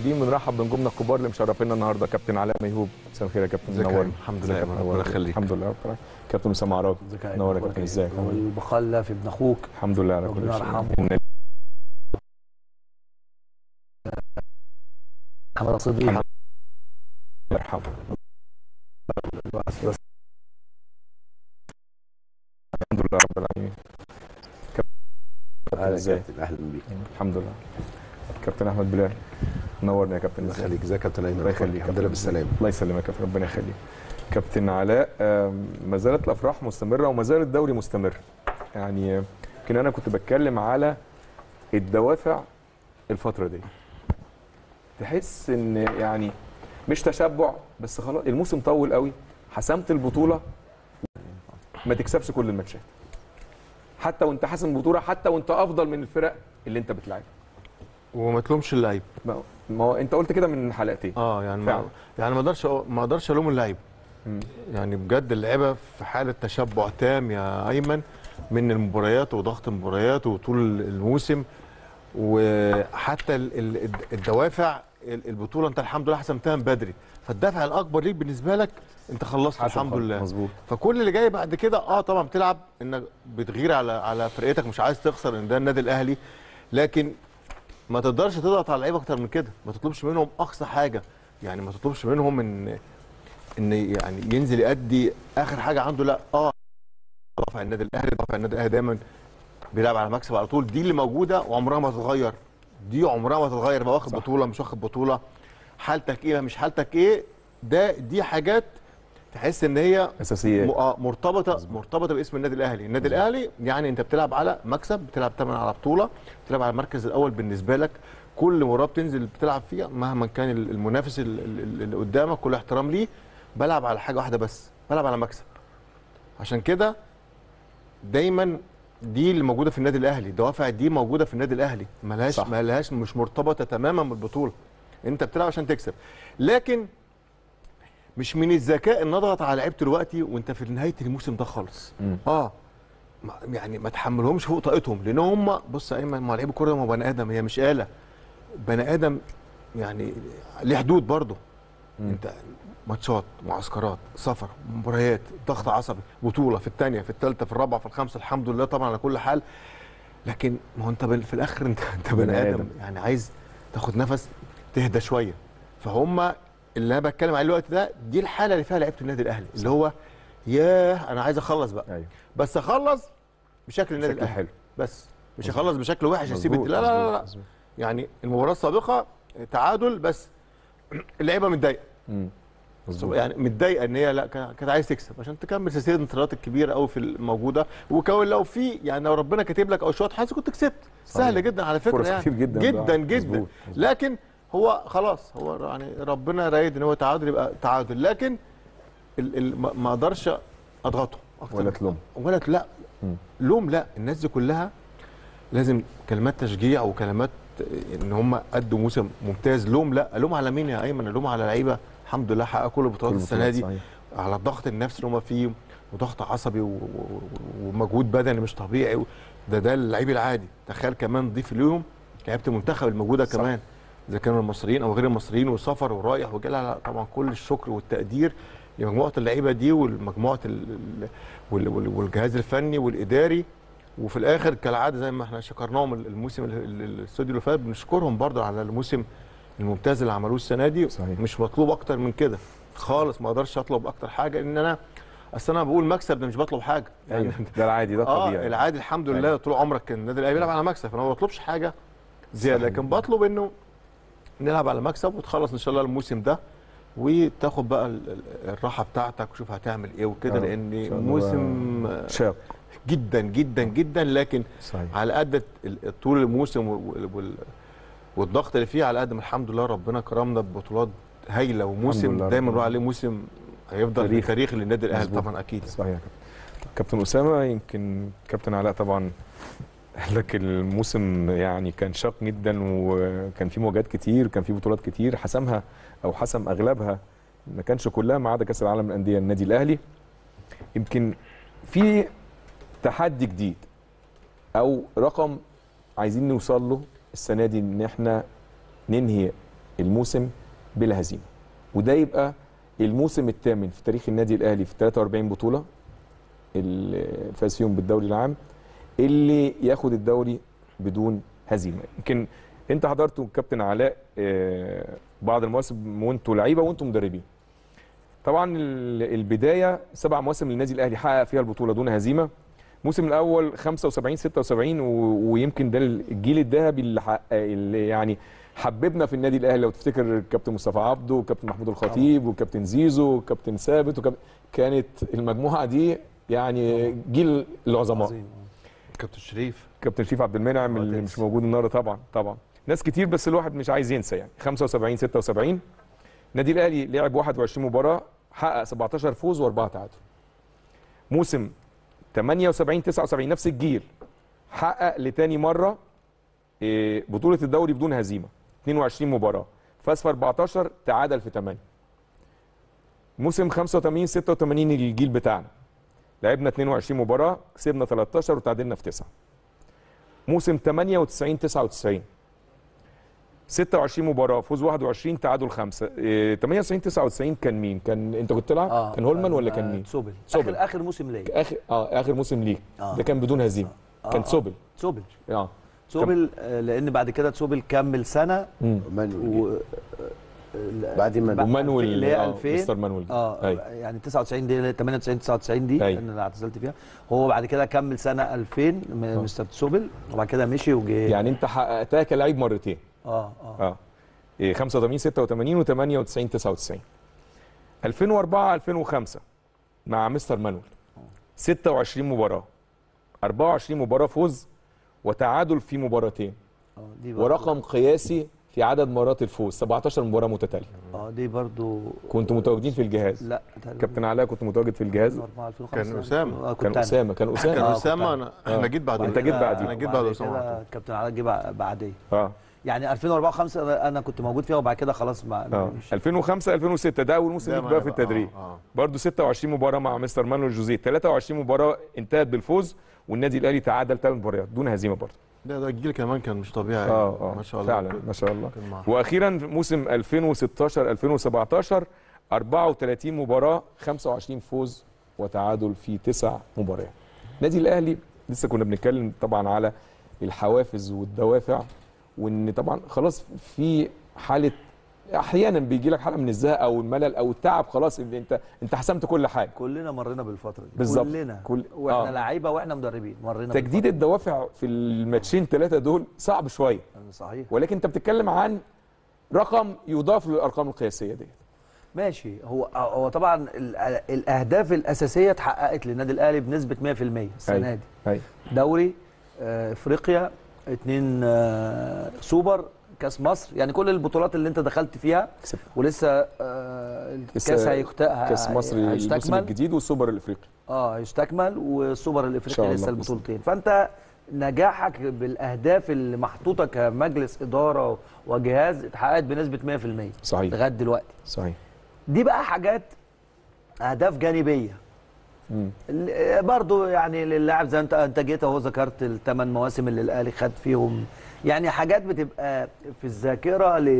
المشاهدين بنرحب بنجومنا الكبار اللي مشرفينا النهارده كابتن علاء ميهوب مساء الخير يا كابتن ازيك يا نورنا أيمن؟ الحمد لله ازيك يا يا كابتن؟ ربنا يخليك. الحمد لله رب العالمين. كابتن اسامه عرابي ازيك يا نورك يا أخبارك كابتن إيه؟ ازيك والمخلف ابن اخوك الحمد لله على كل ربنا شيء يرحمه. إن محمد صدقي الله يرحمه الحمد لله رب العالمين كابتن اهلا ازيك كابتن اهلا بيك الحمد لله كابتن احمد بلال نورنا يا كابتن الله ازيك يخليك ازيك يا كابتن ايمن الله يخليك الحمد لله بالسلامه الله يسلمك يا كابتن ربنا يخليك كابتن علاء آم، ما زالت الافراح مستمره وما زال الدوري مستمر يعني آه، يمكن انا كنت بتكلم على الدوافع الفتره دي تحس ان يعني مش تشبع بس خلاص الموسم طول قوي حسمت البطوله ما تكسبش كل الماتشات حتى وانت حاسم البطوله حتى وانت افضل من الفرق اللي انت بتلعبها وما تلومش اللعيب ما ما هو انت قلت كده من حلقتين اه يعني فعلا. ما يعني ما اقدرش أقول- ما اقدرش الوم اللعيب مم. يعني بجد اللعيبه في حاله تشبع تام يا ايمن من المباريات وضغط المباريات وطول الموسم وحتى ال- ال- الدوافع ال- البطوله انت الحمد لله حسمتها من بدري فالدافع الاكبر ليك بالنسبه لك انت خلصت حسن الحمد خالص. لله مظبوط فكل اللي جاي بعد كده اه طبعا بتلعب انك بتغير على على فرقتك مش عايز تخسر ان ده النادي الاهلي لكن ما تقدرش تضغط على اللعيبه اكتر من كده ما تطلبش منهم اقصى حاجه يعني ما تطلبش منهم ان ان يعني ينزل يأدي اخر حاجه عنده لا اه رفع النادي الاهلي رفع النادي الاهلي دايما بيلعب على مكسب على طول دي اللي موجوده وعمرها ما تتغير دي عمرها ما تتغير بقى واخد صح. بطوله مش واخد بطوله حالتك ايه مش حالتك ايه ده دي حاجات تحس ان هي اساسيات م- آه، مرتبطه مرتبطه باسم النادي الاهلي النادي الاهلي يعني انت بتلعب على مكسب بتلعب طبعا على بطوله بتلعب على المركز الاول بالنسبه لك كل مباراه بتنزل بتلعب فيها مهما كان ال- المنافس ال- ال- اللي قدامك كل احترام ليه بلعب على حاجه واحده بس بلعب على مكسب عشان كده دايما دي اللي موجوده في النادي الاهلي الدوافع دي موجوده في النادي الاهلي ملهاش صح. ملهاش مش مرتبطه تماما بالبطوله انت بتلعب عشان تكسب لكن مش من الذكاء ان اضغط على لعيبه دلوقتي وانت في نهايه الموسم ده خالص مم. اه ما- يعني ما تحملهمش فوق طاقتهم لان هم بص يا ايمن ما لعيب الكوره هم بني ادم هي مش اله بني ادم يعني ليه حدود برضه مم. انت ماتشات معسكرات سفر مباريات ضغط عصبي بطوله في الثانيه في الثالثه في الرابعه في الخامسه الحمد لله طبعا على كل حال لكن ما هو انت بال- في الاخر انت انت بني بني ادم آدم. يعني عايز تاخد نفس تهدى شويه فهم اللي انا بتكلم عليه الوقت ده دي الحاله اللي فيها لعيبه النادي الاهلي اللي هو ياه انا عايز اخلص بقى ايوه بس اخلص بشكل النادي شكل الاهلي حلو بس مش هخلص بشكل وحش اسيب مظبوط، لا لا لا, مظبوط، لا. مظبوط. يعني المباراه السابقه تعادل بس اللعيبه متضايقه مم. مظبوط يعني متضايقه ان هي لا كان- كانت عايز تكسب عشان تكمل سلسله الانتصارات الكبيره قوي في الموجوده وكون لو في يعني لو ربنا كاتب لك او شوط حظ كنت كسبت صحيح. سهل جدا على فكره فرص يعني كتير جدا جدا ضاعت. جدا مظبوط، مظبوط. لكن هو خلاص هو يعني ربنا رايد ان هو تعادل يبقى تعادل لكن ال ال ما ما اقدرش اضغطه أكتر ولا من- تلوم. ولا لا مم. لوم لا الناس دي كلها لازم كلمات تشجيع وكلمات ان هم قدوا موسم ممتاز لوم لا لوم على مين يا ايمن لوم على لعيبه الحمد لله حققوا كل البطولات كل السنه البطولات، دي صحيح. على الضغط النفسي اللي هم فيه وضغط عصبي و- و- و- ومجهود بدني مش طبيعي ده ده اللعيب العادي تخيل كمان نضيف ليهم لعيبه المنتخب الموجوده صح. كمان اذا كانوا المصريين او غير المصريين والسفر ورايح وجاي لا لا طبعا كل الشكر والتقدير لمجموعه اللعيبه دي والمجموعه ال- ال- وال- وال- والجهاز الفني والاداري وفي الاخر كالعاده زي ما احنا شكرناهم الموسم ال- ال- الاستوديو اللي فات بنشكرهم برضه على الموسم الممتاز اللي عملوه السنه دي صحيح. مش مطلوب اكتر من كده خالص ما اقدرش اطلب اكتر حاجه ان انا اصل انا بقول مكسب ده مش بطلب حاجه يعني ايوه ده العادي ده اه طبيعي العادي الحمد لله أيوة. طول عمرك كان النادي الاهلي بيلعب على مكسب فانا ما بطلبش حاجه زياده صحيح. لكن بطلب انه نلعب على مكسب وتخلص ان شاء الله الموسم ده وتاخد بقى ال- ال- الراحه بتاعتك وشوف هتعمل ايه وكده آه، إن لان شاء الله موسم آه، شاق جدا جدا جدا لكن صحيح على قد ال- طول الموسم وال- وال- والضغط اللي فيه على قد ما الحمد لله ربنا كرمنا ببطولات هايله الحمد وموسم لله دايما رب بنقول عليه موسم هيفضل تاريخي. تاريخ, تاريخ للنادي الاهلي مظبوط. طبعا اكيد صحيح يا كابتن كابتن اسامه يمكن كابتن علاء طبعا قال لك الموسم يعني كان شاق جدا وكان في مواجهات كتير كان في بطولات كتير حسمها او حسم اغلبها ما كانش كلها ما عدا كاس العالم للانديه النادي الاهلي يمكن في تحدي جديد او رقم عايزين نوصل له السنه دي ان احنا ننهي الموسم بلا هزيمه وده يبقى الموسم الثامن في تاريخ النادي الاهلي في 43 بطوله اللي فاز فيهم بالدوري العام اللي ياخد الدوري بدون هزيمه يمكن انت حضرتوا كابتن علاء آه، بعض المواسم وانتوا لعيبه وانتوا مدربين طبعا ال- البدايه سبع مواسم للنادي الاهلي حقق فيها البطوله دون هزيمه الموسم الاول 75 76 و- ويمكن ده الجيل الذهبي اللي, حقق- اللي يعني حببنا في النادي الاهلي لو تفتكر الكابتن مصطفى عبده وكابتن محمود الخطيب وكابتن زيزو وكابتن ثابت وكابتن كانت المجموعه دي يعني جيل العظماء عظيم. كابتن شريف كابتن شريف عبد المنعم آه، اللي تنسى. مش موجود النهارده طبعا طبعا ناس كتير بس الواحد مش عايز ينسى يعني 75 76 النادي الاهلي لعب 21 مباراه حقق 17 فوز واربعه تعادل موسم 78 79 نفس الجيل حقق لتاني مره إيه، بطوله الدوري بدون هزيمه 22 مباراه فاز في 14 تعادل في 8 موسم 85 86 الجيل بتاعنا لعبنا 22 مباراه كسبنا 13 وتعادلنا في 9 موسم 98 99 26 مباراه فوز 21 تعادل 5 إيه 98 99 كان مين كان انت كنت تلعب كان هولمان ولا كان مين سوبل سوبل. اخر اخر موسم ليا اخر اه اخر موسم ليك آه. ده كان بدون هزيمه آه، كان آه. سوبل سوبل اه سوبل آه، لان بعد كده سوبل كمل سنه مم. مانويل و بعد ما بقى ومانويل اللي هي آه، 2000 مستر مانويل اه أيوة. يعني 99 دي 98 99 دي أيوة. انا اللي اعتزلت فيها هو بعد كده كمل سنه 2000 م- آه. مستر سوبل وبعد كده مشي وجه يعني انت حققتها كلاعب مرتين اه اه اه إيه 85 86 و98 99 2004 2005 مع مستر مانويل 26 مباراه 24 مباراه فوز وتعادل في مباراتين آه، دي برضو- ورقم قياسي في عدد مرات الفوز 17 مباراه متتاليه اه دي برضو كنتوا متواجدين في الجهاز لا تقريباً كابتن علاء كنت متواجد في الجهاز 2004 2005 كان يعني. أسامة. آه، كنت كان أنا. اسامه كان كان اسامه آه، اسامه كنت انا آه. انا جيت بعده أنت جيت بعديه. انا جيت بعد وبعد اسامه على كده طول. كابتن علاء جه بع- بعديه اه يعني 2004 و5 انا كنت موجود فيها وبعد كده خلاص ما اه مش 2005 2006 ده اول موسم ده ليك ما بقى في يبقى- التدريب آه، آه. برضه 26 مباراه مع مستر مانويل جوزيه 23 مباراه انتهت بالفوز والنادي الاهلي تعادل ثلاث مباريات دون هزيمه برضه ده ده الجيل كمان كان مش طبيعي اه اه ما شاء الله فعلا ما شاء الله كان معاه. واخيرا موسم 2016 2017 34 مباراه 25 فوز وتعادل في تسع مباريات النادي الاهلي لسه كنا بنتكلم طبعا على الحوافز والدوافع وان طبعا خلاص في حاله احيانا بيجي لك حاله من الزهق او الملل او التعب خلاص ان انت انت حسمت كل حاجه كلنا مرينا بالفتره دي بالظبط. كلنا كل- واحنا آه. لعيبه واحنا مدربين مرينا تجديد الدوافع في الماتشين ثلاثه دول صعب شويه بالفترة دي. صحيح ولكن انت بتتكلم عن رقم يضاف للارقام القياسيه دي ماشي هو هو طبعا ال- الاهداف الاساسيه اتحققت للنادي الاهلي بنسبه 100% السنه أيوة. دي ايوه دوري آه، افريقيا اتنين آه، سوبر كاس مصر يعني كل البطولات اللي انت دخلت فيها كسبت. ولسه آه، لسه الكاس هيكت- كاس مصر الموسم هيستكمل الجديد والسوبر الافريقي اه يستكمل والسوبر شاء الافريقي الله لسه بإذن البطولتين فانت نجاحك بالاهداف اللي محطوطه كمجلس اداره وجهاز اتحققت بنسبه 100% صحيح لغايه دلوقتي صحيح دي بقى حاجات اهداف جانبيه مم. ال- برضو يعني للاعب زي انت انت جيت اهو ذكرت الثمان مواسم اللي الاهلي خد فيهم يعني حاجات بتبقى في الذاكره ل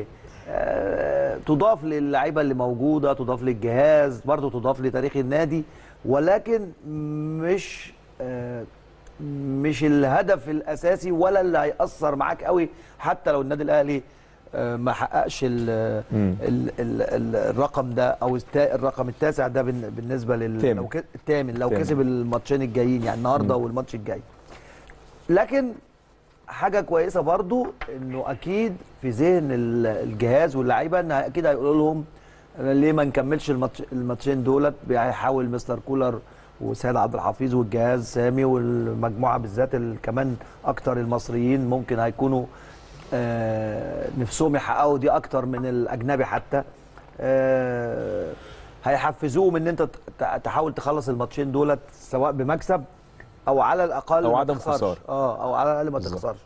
آه، تضاف للعيبه اللي موجوده تضاف للجهاز برضو تضاف لتاريخ النادي ولكن مش آه، مش الهدف الاساسي ولا اللي هيأثر معاك قوي حتى لو النادي الاهلي آه، ما حققش ال مم. ال ال ال الرقم ده او التا الرقم التاسع ده بالن- بالنسبه لل الثامن. لو ك- الثامن لو الثامن. كسب الماتشين الجايين يعني النهارده والماتش الجاي لكن حاجه كويسه برضو انه اكيد في ذهن ال- الجهاز واللعيبه ان اكيد هيقولوا لهم ليه ما نكملش الماتش الماتشين دولت هيحاول مستر كولر وسيد عبد الحفيظ والجهاز سامي والمجموعه بالذات ال- كمان اكتر المصريين ممكن هيكونوا آه، نفسهم يحققوا دي اكتر من الاجنبي حتى آه، هيحفزوهم ان انت ت- تحاول تخلص الماتشين دولت سواء بمكسب او على الاقل أو ما عدم تخسرش. خسارة. اه او على الاقل ما بالظبط. تخسرش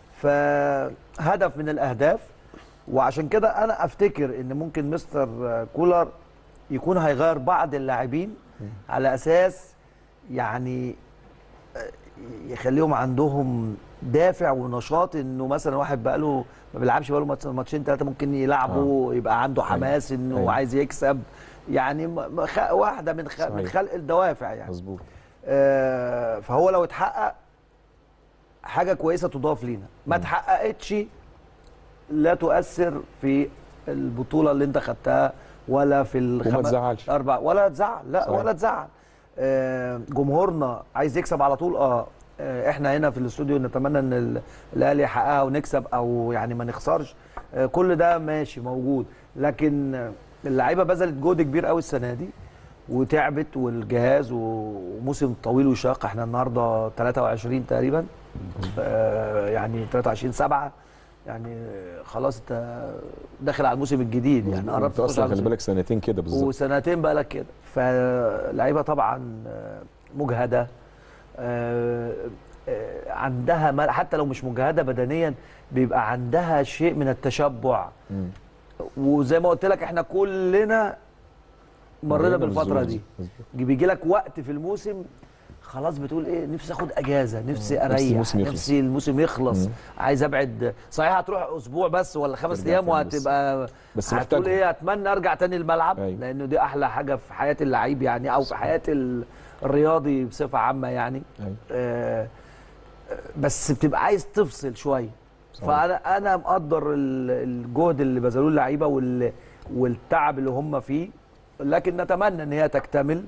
فهدف من الاهداف وعشان كده انا افتكر ان ممكن مستر كولر يكون هيغير بعض اللاعبين على اساس يعني آه، يخليهم عندهم دافع ونشاط انه مثلا واحد بقاله ما بيلعبش بقاله ماتش- ماتشين ثلاثه ممكن يلعبه يبقى عنده حماس انه أيوة. عايز يكسب يعني م- م- خ- واحده من خ... من صحيح. خلق الدوافع يعني مظبوط آه، فهو لو اتحقق حاجه كويسه تضاف لينا ما اتحققتش لا تؤثر في البطوله اللي انت خدتها ولا في الخم... تزعلش. اربع ولا تزعل لا صحيح. ولا تزعل آه، جمهورنا عايز يكسب على طول اه آه، احنا هنا في الاستوديو نتمنى ان ال- الاهلي يحققها ونكسب او يعني ما نخسرش آه، كل ده ماشي موجود لكن آه، اللعيبه بذلت جهد كبير قوي السنه دي وتعبت والجهاز وموسم طويل وشاق احنا النهارده 23 تقريبا آه، يعني 23 7 يعني خلاص انت داخل على الموسم الجديد يعني قربت انت تخش اصلا على خلي الموسم بالك سنتين كده بالظبط وسنتين بقى لك كده فاللعيبه طبعا آه، مجهده آه، آه، عندها مل- حتى لو مش مجهده بدنيا بيبقى عندها شيء من التشبع مم. وزي ما قلت لك احنا كلنا مرينا بالفتره بالظروف دي مظبوط. بيجي لك وقت في الموسم خلاص بتقول ايه نفسي اخد اجازه نفسي اريح الموسم يخلص. نفسي الموسم يخلص مم. عايز ابعد صحيح هتروح اسبوع بس ولا خمس ترجع ايام تاني بس. وهتبقى بس هتقول محتاجهم. ايه اتمنى ارجع تاني الملعب أيوة. لانه دي احلى حاجه في حياه اللعيب يعني او في حياه ال- الرياضي بصفه عامه يعني أيوة. آه، آه، بس بتبقى عايز تفصل شويه صحيح. فانا انا مقدر ال- الجهد اللي بذلوه اللعيبه وال- والتعب اللي هم فيه لكن نتمنى ان هي تكتمل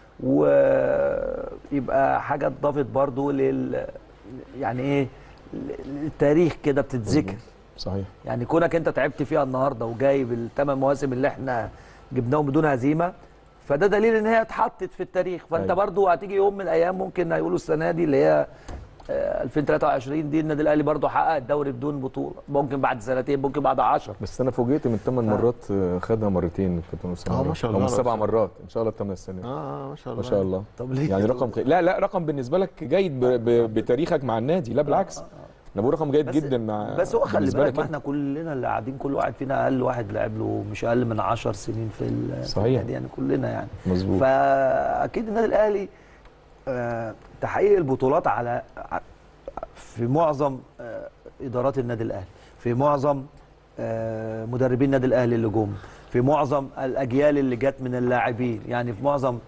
ويبقى حاجه اتضافت برضو لل يعني ايه التاريخ كده بتتذكر صحيح يعني كونك انت تعبت فيها النهارده وجايب الثمان مواسم اللي احنا جبناهم بدون هزيمه فده دليل ان هي اتحطت في التاريخ فانت أيوة. برضو هتيجي يوم من الايام ممكن هيقولوا السنه دي اللي هي آه، 2023 دي النادي الاهلي برضو حقق الدوري بدون بطوله ممكن بعد سنتين ممكن بعد 10 بس انا فوجئت من ثمان مرات آه، خدها مرتين كابتن اسامه آه، ما شاء أو الله. من سبع مرات ان شاء الله الثمان السنه دي. اه ما شاء الله ما شاء الله طب ليه يعني كده؟ رقم قي... لا لا رقم بالنسبه لك جيد ب... ب... بتاريخك مع النادي لا بالعكس انا بقول رقم جيد بس جدا مع بس هو خلي بالنسبة بالك لك ما أنت. احنا كلنا اللي قاعدين كل واحد فينا اقل واحد لعب له مش اقل من 10 سنين في ال- في صحيح. النادي يعني كلنا يعني مظبوط فاكيد النادي الاهلي آه، تحقيق البطولات على ع- في معظم آه، ادارات النادي الاهلي في معظم آه، مدربين النادي الاهلي اللي جم في معظم الاجيال اللي جت من اللاعبين يعني في معظم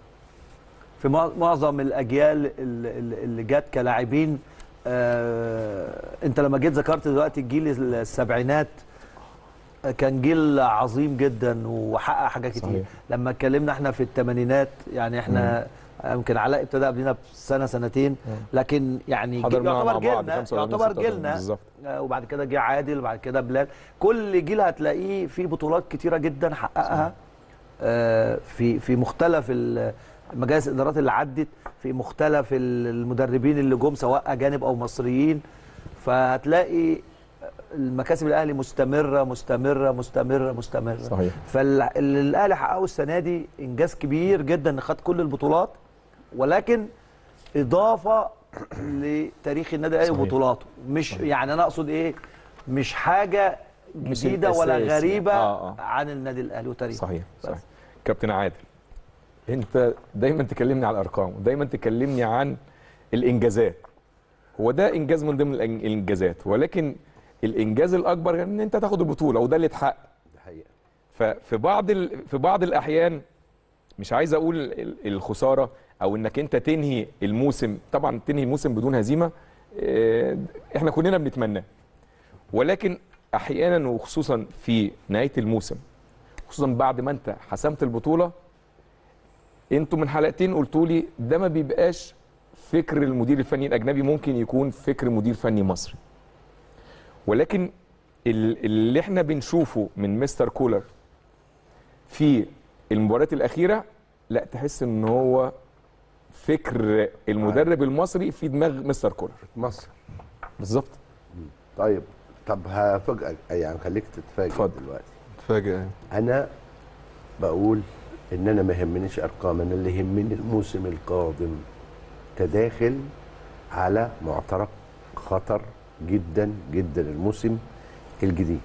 في مع- معظم الاجيال ال- ال- اللي جت كلاعبين آه، انت لما جيت ذكرت دلوقتي الجيل السبعينات آه، كان جيل عظيم جدا وحقق حاجات كتير صحيح. لما اتكلمنا احنا في الثمانينات يعني احنا يمكن علاء ابتدى قبلنا بسنه سنتين لكن يعني حضرناها جيل- مع يعتبر بعض جيلنا 45 يعتبر 46 جيلنا بالظبط. آه، وبعد كده جه عادل وبعد كده بلال كل جيل هتلاقيه في بطولات كتيره جدا حققها آه، في في مختلف ال- مجالس الادارات اللي عدت في مختلف ال- المدربين اللي جم سواء اجانب او مصريين فهتلاقي المكاسب الاهلي مستمره مستمره مستمره مستمره صحيح. فاللي الاهلي حققه السنه دي انجاز كبير جدا ان خد كل البطولات ولكن اضافه لتاريخ النادي الاهلي صحيح. وبطولاته مش يعني انا اقصد ايه مش حاجه مش جديده ولا الأساس يعني. غريبه آه، آه. عن النادي الاهلي وتاريخه صحيح بس. صحيح كابتن عادل انت دايما تكلمني على الارقام ودايما تكلمني عن الانجازات هو ده انجاز من ضمن الإن- الانجازات ولكن الانجاز الاكبر ان انت تاخد البطوله وده اللي اتحقق دي حقيقه ففي بعض ال... في بعض الاحيان مش عايز اقول ال- الخساره او انك انت تنهي الموسم طبعا تنهي الموسم بدون هزيمه آه، احنا كلنا بنتمناه ولكن احيانا وخصوصا في نهايه الموسم خصوصا بعد ما انت حسمت البطوله انتوا من حلقتين قلتوا لي ده ما بيبقاش فكر المدير الفني الاجنبي ممكن يكون فكر مدير فني مصري ولكن ال- اللي احنا بنشوفه من مستر كولر في المباريات الاخيره لا تحس ان هو فكر المدرب المصري في دماغ مستر كولر مصر بالظبط طيب طب هفاجئك يعني خليك تتفاجئ اتفضل. دلوقتي اتفاجئ يعني. انا بقول ان انا ما يهمنيش ارقام انا اللي يهمني الموسم القادم تداخل على معترك خطر جدا جدا الموسم الجديد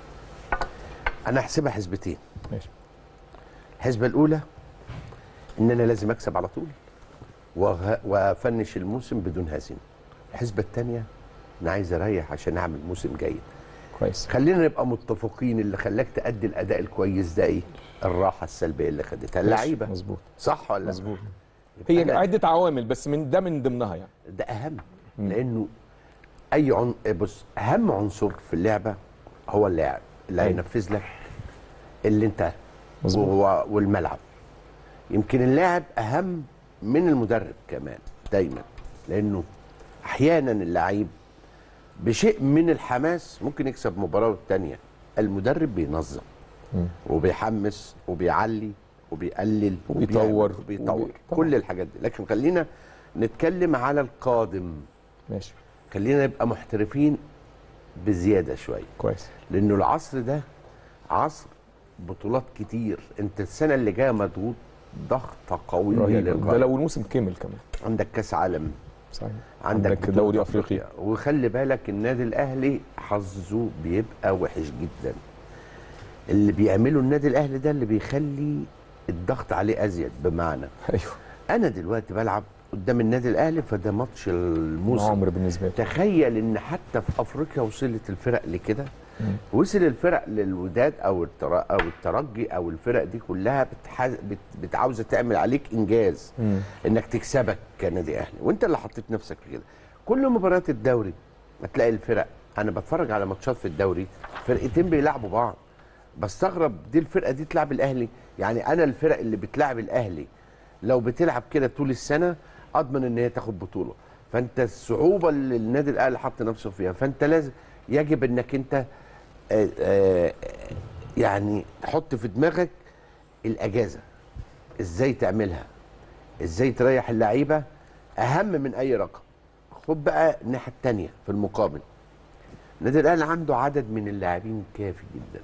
انا هحسبها حسبتين ماشي الحسبه الاولى ان انا لازم اكسب على طول وه- وافنش الموسم بدون هزيمه الحسبه الثانيه انا عايز اريح عشان اعمل موسم جيد كويس خلينا نبقى متفقين اللي خلاك تأدي الاداء الكويس ده ايه الراحه السلبيه اللي خدتها اللعيبه مظبوط صح ولا لا؟ مظبوط يبقى هي أنا- عده عوامل بس من ده من ضمنها يعني ده اهم لانه اي عن... بص اهم عنصر في اللعبه هو اللاعب اللي أيوة. هينفذ لك اللي انت مظبوط. و... والملعب يمكن اللاعب اهم من المدرب كمان دايما لانه احيانا اللعيب بشيء من الحماس ممكن يكسب مباراه والتانيه المدرب بينظم مم. وبيحمس وبيعلي وبيقلل وبيطور. وبيعمل وبيطور وبي- طبعا. كل الحاجات دي لكن خلينا نتكلم على القادم ماشي خلينا نبقى محترفين بزياده شويه كويس لانه العصر ده عصر بطولات كتير انت السنه اللي جايه مضغوط ضغطه قويه رهيب ده للغايه لو الموسم كمل كمان عندك كاس عالم صحيح عندك, عندك بطولة دوري افريقي وخلي بالك النادي الاهلي حظه بيبقى وحش جدا اللي بيعمله النادي الاهلي ده اللي بيخلي الضغط عليه ازيد بمعنى ايوه انا دلوقتي بلعب قدام النادي الاهلي فده ماتش الموسم عمر بالنسبه لي تخيل ان حتى في افريقيا وصلت الفرق لكده مم. وصل الفرق للوداد او التر... او الترجي او الفرق دي كلها بتح... بت... بتعاوزه تعمل عليك انجاز مم. انك تكسبك كنادي اهلي وانت اللي حطيت نفسك في كده كل مباريات الدوري هتلاقي الفرق انا بتفرج على ماتشات في الدوري فرقتين بيلعبوا بعض بستغرب دي الفرقه دي تلعب الاهلي يعني انا الفرق اللي بتلعب الاهلي لو بتلعب كده طول السنه اضمن ان هي تاخد بطوله فانت الصعوبه اللي النادي الاهلي حط نفسه فيها فانت لازم يجب انك انت آه، آه، يعني تحط في دماغك الاجازه ازاي تعملها ازاي تريح اللعيبه اهم من اي رقم خد بقى الناحيه الثانيه في المقابل النادي الاهلي عنده عدد من اللاعبين كافي جدا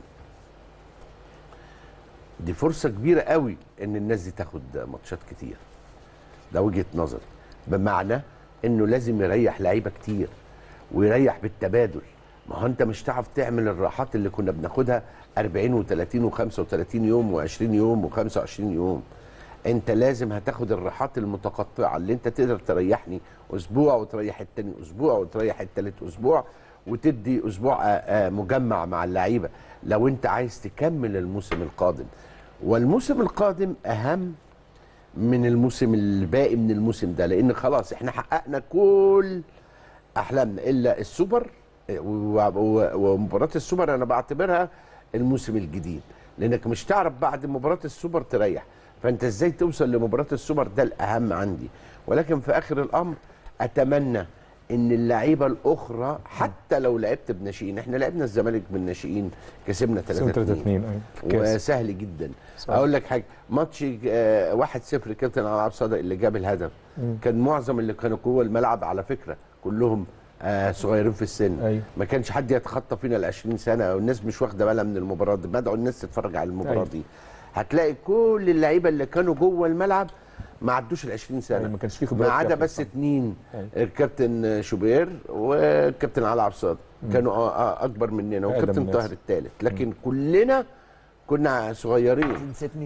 دي فرصه كبيره قوي ان الناس دي تاخد ماتشات كتير ده وجهه نظري بمعنى انه لازم يريح لعيبه كتير ويريح بالتبادل ما هو انت مش هتعرف تعمل الراحات اللي كنا بناخدها 40 و30 و35 يوم و20 يوم و25 يوم انت لازم هتاخد الراحات المتقطعه اللي انت تقدر تريحني اسبوع وتريح التاني اسبوع وتريح التالت اسبوع وتدي اسبوع آه، آه، مجمع مع اللعيبه لو انت عايز تكمل الموسم القادم والموسم القادم اهم من الموسم الباقي من الموسم ده لان خلاص احنا حققنا كل احلامنا الا السوبر و- و- ومباراه السوبر انا بعتبرها الموسم الجديد لانك مش تعرف بعد مباراه السوبر تريح فانت ازاي توصل لمباراه السوبر ده الاهم عندي ولكن في اخر الامر اتمنى ان اللعيبه الاخرى حتى لو لعبت بناشئين احنا لعبنا الزمالك بالناشئين كسبنا 3 3 2 ايوه في الكاس. وسهل جدا صحيح. اقول لك حاجه ماتش آه، 1-0 كابتن العاب صادق اللي جاب الهدف مم. كان معظم اللي كانوا جوه الملعب على فكره كلهم آه صغيرين في السن أيوة. ما كانش حد يتخطى فينا ال 20 سنه والناس مش واخده بالها من المباراه دي بدعوا الناس تتفرج على المباراه أيوة. دي هتلاقي كل اللعيبه اللي كانوا جوه الملعب ما عدوش ال 20 سنه أيوة، ما كانش فيه ما خبرات عدا كافية بس طبعاً. اتنين أيوة. الكابتن شوبير والكابتن علي عبد الصادق كانوا آه، آه، اكبر مننا أقدم والكابتن ناس. طاهر الثالث لكن كلنا كنا صغيرين نسيتني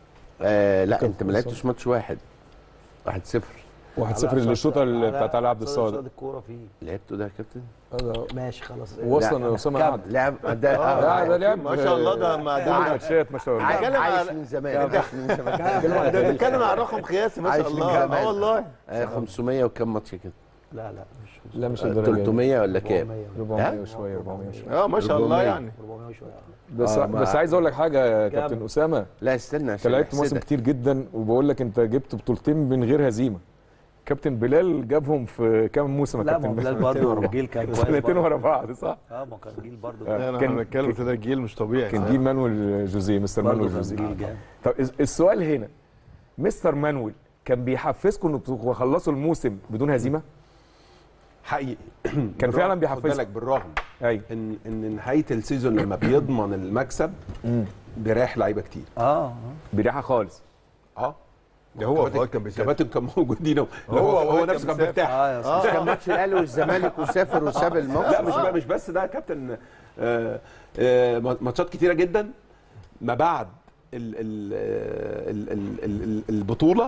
آه لا كابتن انت ما لعبتش ماتش واحد 1-0 1 0 للشوطه اللي بتاعت علي عبد الصادق الكوره فيه لعبته ده يا كابتن ماشي خلاص وصلا لا. اسامه كمل. قعد لعب ده لا ده لعب ما شاء الله ده ما كل ده الماتشات ما شاء الله عايش, بتكلم عايش على- من زمان عايش من زمان ده بنتكلم عن رقم قياسي ما عايش شاء من الله زمان. اه والله آه 500 وكم ماتش كده لا لا مش مش لا مش آه، الدرجه دي. 300 ولا كام 400 400 وشويه 400 وشويه اه ما شاء الله 400. يعني 400 وشويه بس آه، ما- بس عايز اقول لك حاجه يا كمل. كابتن اسامه لا استنى انت عشان لعبت مواسم أحسدك. كتير جدا وبقول لك انت جبت بطولتين من غير هزيمه كابتن بلال جابهم في كام موسم يا لا كابتن ما هو بلال برضه جيل كان كويس سنتين برضه. ورا بعض صح؟ اه ما كان جيل برضه آه. لا، انا كان- بنتكلم في ده جيل مش طبيعي كان جيل مانويل جوزيه مستر برضه مانويل كان جوزيه جيل جامد طب الس- السؤال هنا مستر مانويل كان بيحفزكم انكم تخلصوا الموسم بدون هزيمه؟ حقيقي كان فعلا خد بيحفزكم بالك بالرغم ايوه ان ان نهايه السيزون لما بيضمن المكسب بيريح لعيبه كتير اه اه بريحه خالص اه ده هو فؤاد كان بيسافر كباتن كانوا موجودين هو هو هو, فؤاد هو كان نفسه كان بيسافر. مرتاح اه يا مش أستاذ. كان ماتش الاهلي والزمالك وسافر وساب الماتش لا مش مش بس ده يا كابتن آه، آه، ماتشات كتيره جدا ما بعد ال ال ال ال ال ال البطوله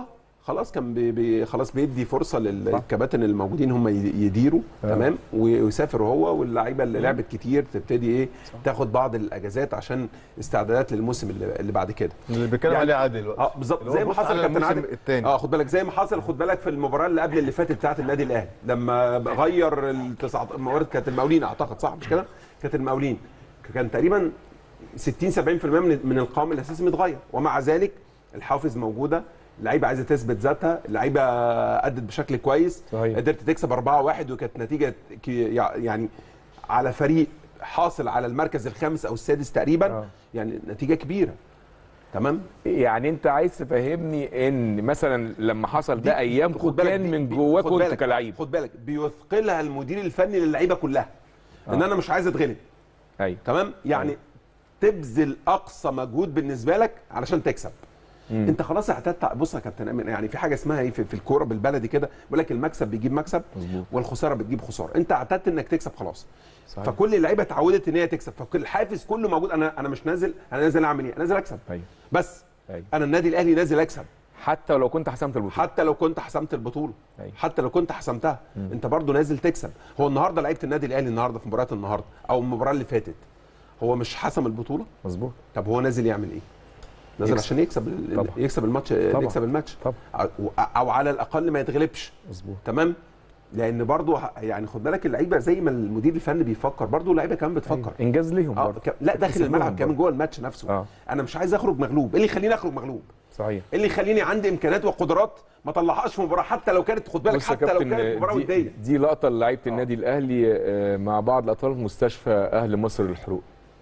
خلاص كان بي بي خلاص بيدي فرصه للكباتن الموجودين هم ي- يديروا تمام ويسافر هو واللعيبه اللي لعبت كتير تبتدي ايه تاخد بعض الاجازات عشان استعدادات للموسم اللي, اللي بعد كده اللي بيتكلم يعني- عليه عادل دلوقتي اه بالظبط اللي هو زي ما بص حصل على كابتن الموسم عادل التاني. اه خد بالك زي ما حصل خد بالك في المباراه اللي قبل اللي فاتت بتاعه النادي الاهلي لما غير التسعة موارد كانت المقاولين اعتقد صح مش كده؟ كانت المقاولين كان تقريبا 60 70% من من القوام الاساسي متغير ومع ذلك الحافز موجوده اللعيبه عايزه تثبت ذاتها اللعيبه ادت بشكل كويس صحيح. قدرت تكسب 4-1 وكانت نتيجه كي- يعني على فريق حاصل على المركز الخامس او السادس تقريبا آه. يعني نتيجه كبيره تمام يعني انت عايز تفهمني ان مثلا لما حصل ده ايامكم خد بالك كان دي- من دي- جواكم خد انتوا بالك- كلاعب خد بالك بيثقلها المدير الفني للعيبه كلها ان انا مش عايز اتغلب ايوه تمام يعني تبذل اقصى مجهود بالنسبه لك علشان تكسب مم. انت خلاص اعتدت بص يا كابتن امين يعني في حاجه اسمها ايه في, في الكوره بالبلدي كده بيقول لك المكسب بيجيب مكسب مظبوط. والخساره بتجيب خساره انت اعتدت انك تكسب خلاص صحيح. فكل اللعيبه اتعودت ان هي تكسب فكل الحافز كله موجود انا انا مش نازل انا نازل اعمل ايه انا نازل اكسب ايوه بس ايوه انا النادي الاهلي نازل اكسب حتى لو كنت حسمت البطوله حتى لو كنت حسمت البطوله أيوة. حتى لو كنت حسمتها انت برضو نازل تكسب هو النهارده لعيبه النادي الاهلي النهارده في مباراه النهارده او المباراه اللي فاتت هو مش حسم البطوله مظبوط طب هو نازل يعمل ايه نازل يكسب. عشان يكسب ال- طبعا. يكسب الماتش طبعا. يكسب الماتش طبعا. او أو على الاقل ما يتغلبش مظبوط تمام لان برضو ه- يعني خد بالك اللعيبه زي ما المدير الفني بيفكر برضو اللعيبه كمان بتفكر انجاز ليهم اه برضه ك- لا داخل يكسبوهم الملعب كمان برضه. جوه الماتش نفسه اه انا مش عايز اخرج مغلوب ايه اللي يخليني اخرج مغلوب صحيح ايه اللي يخليني عندي امكانيات وقدرات ما اطلعهاش في مباراه حتى لو كانت خد بالك بص يا حتى لو كابتن كانت مباراه دي, وديه دي لقطه لعيبه النادي الاهلي آه، مع بعض الابطال في مستشفى اهل مصر للحروق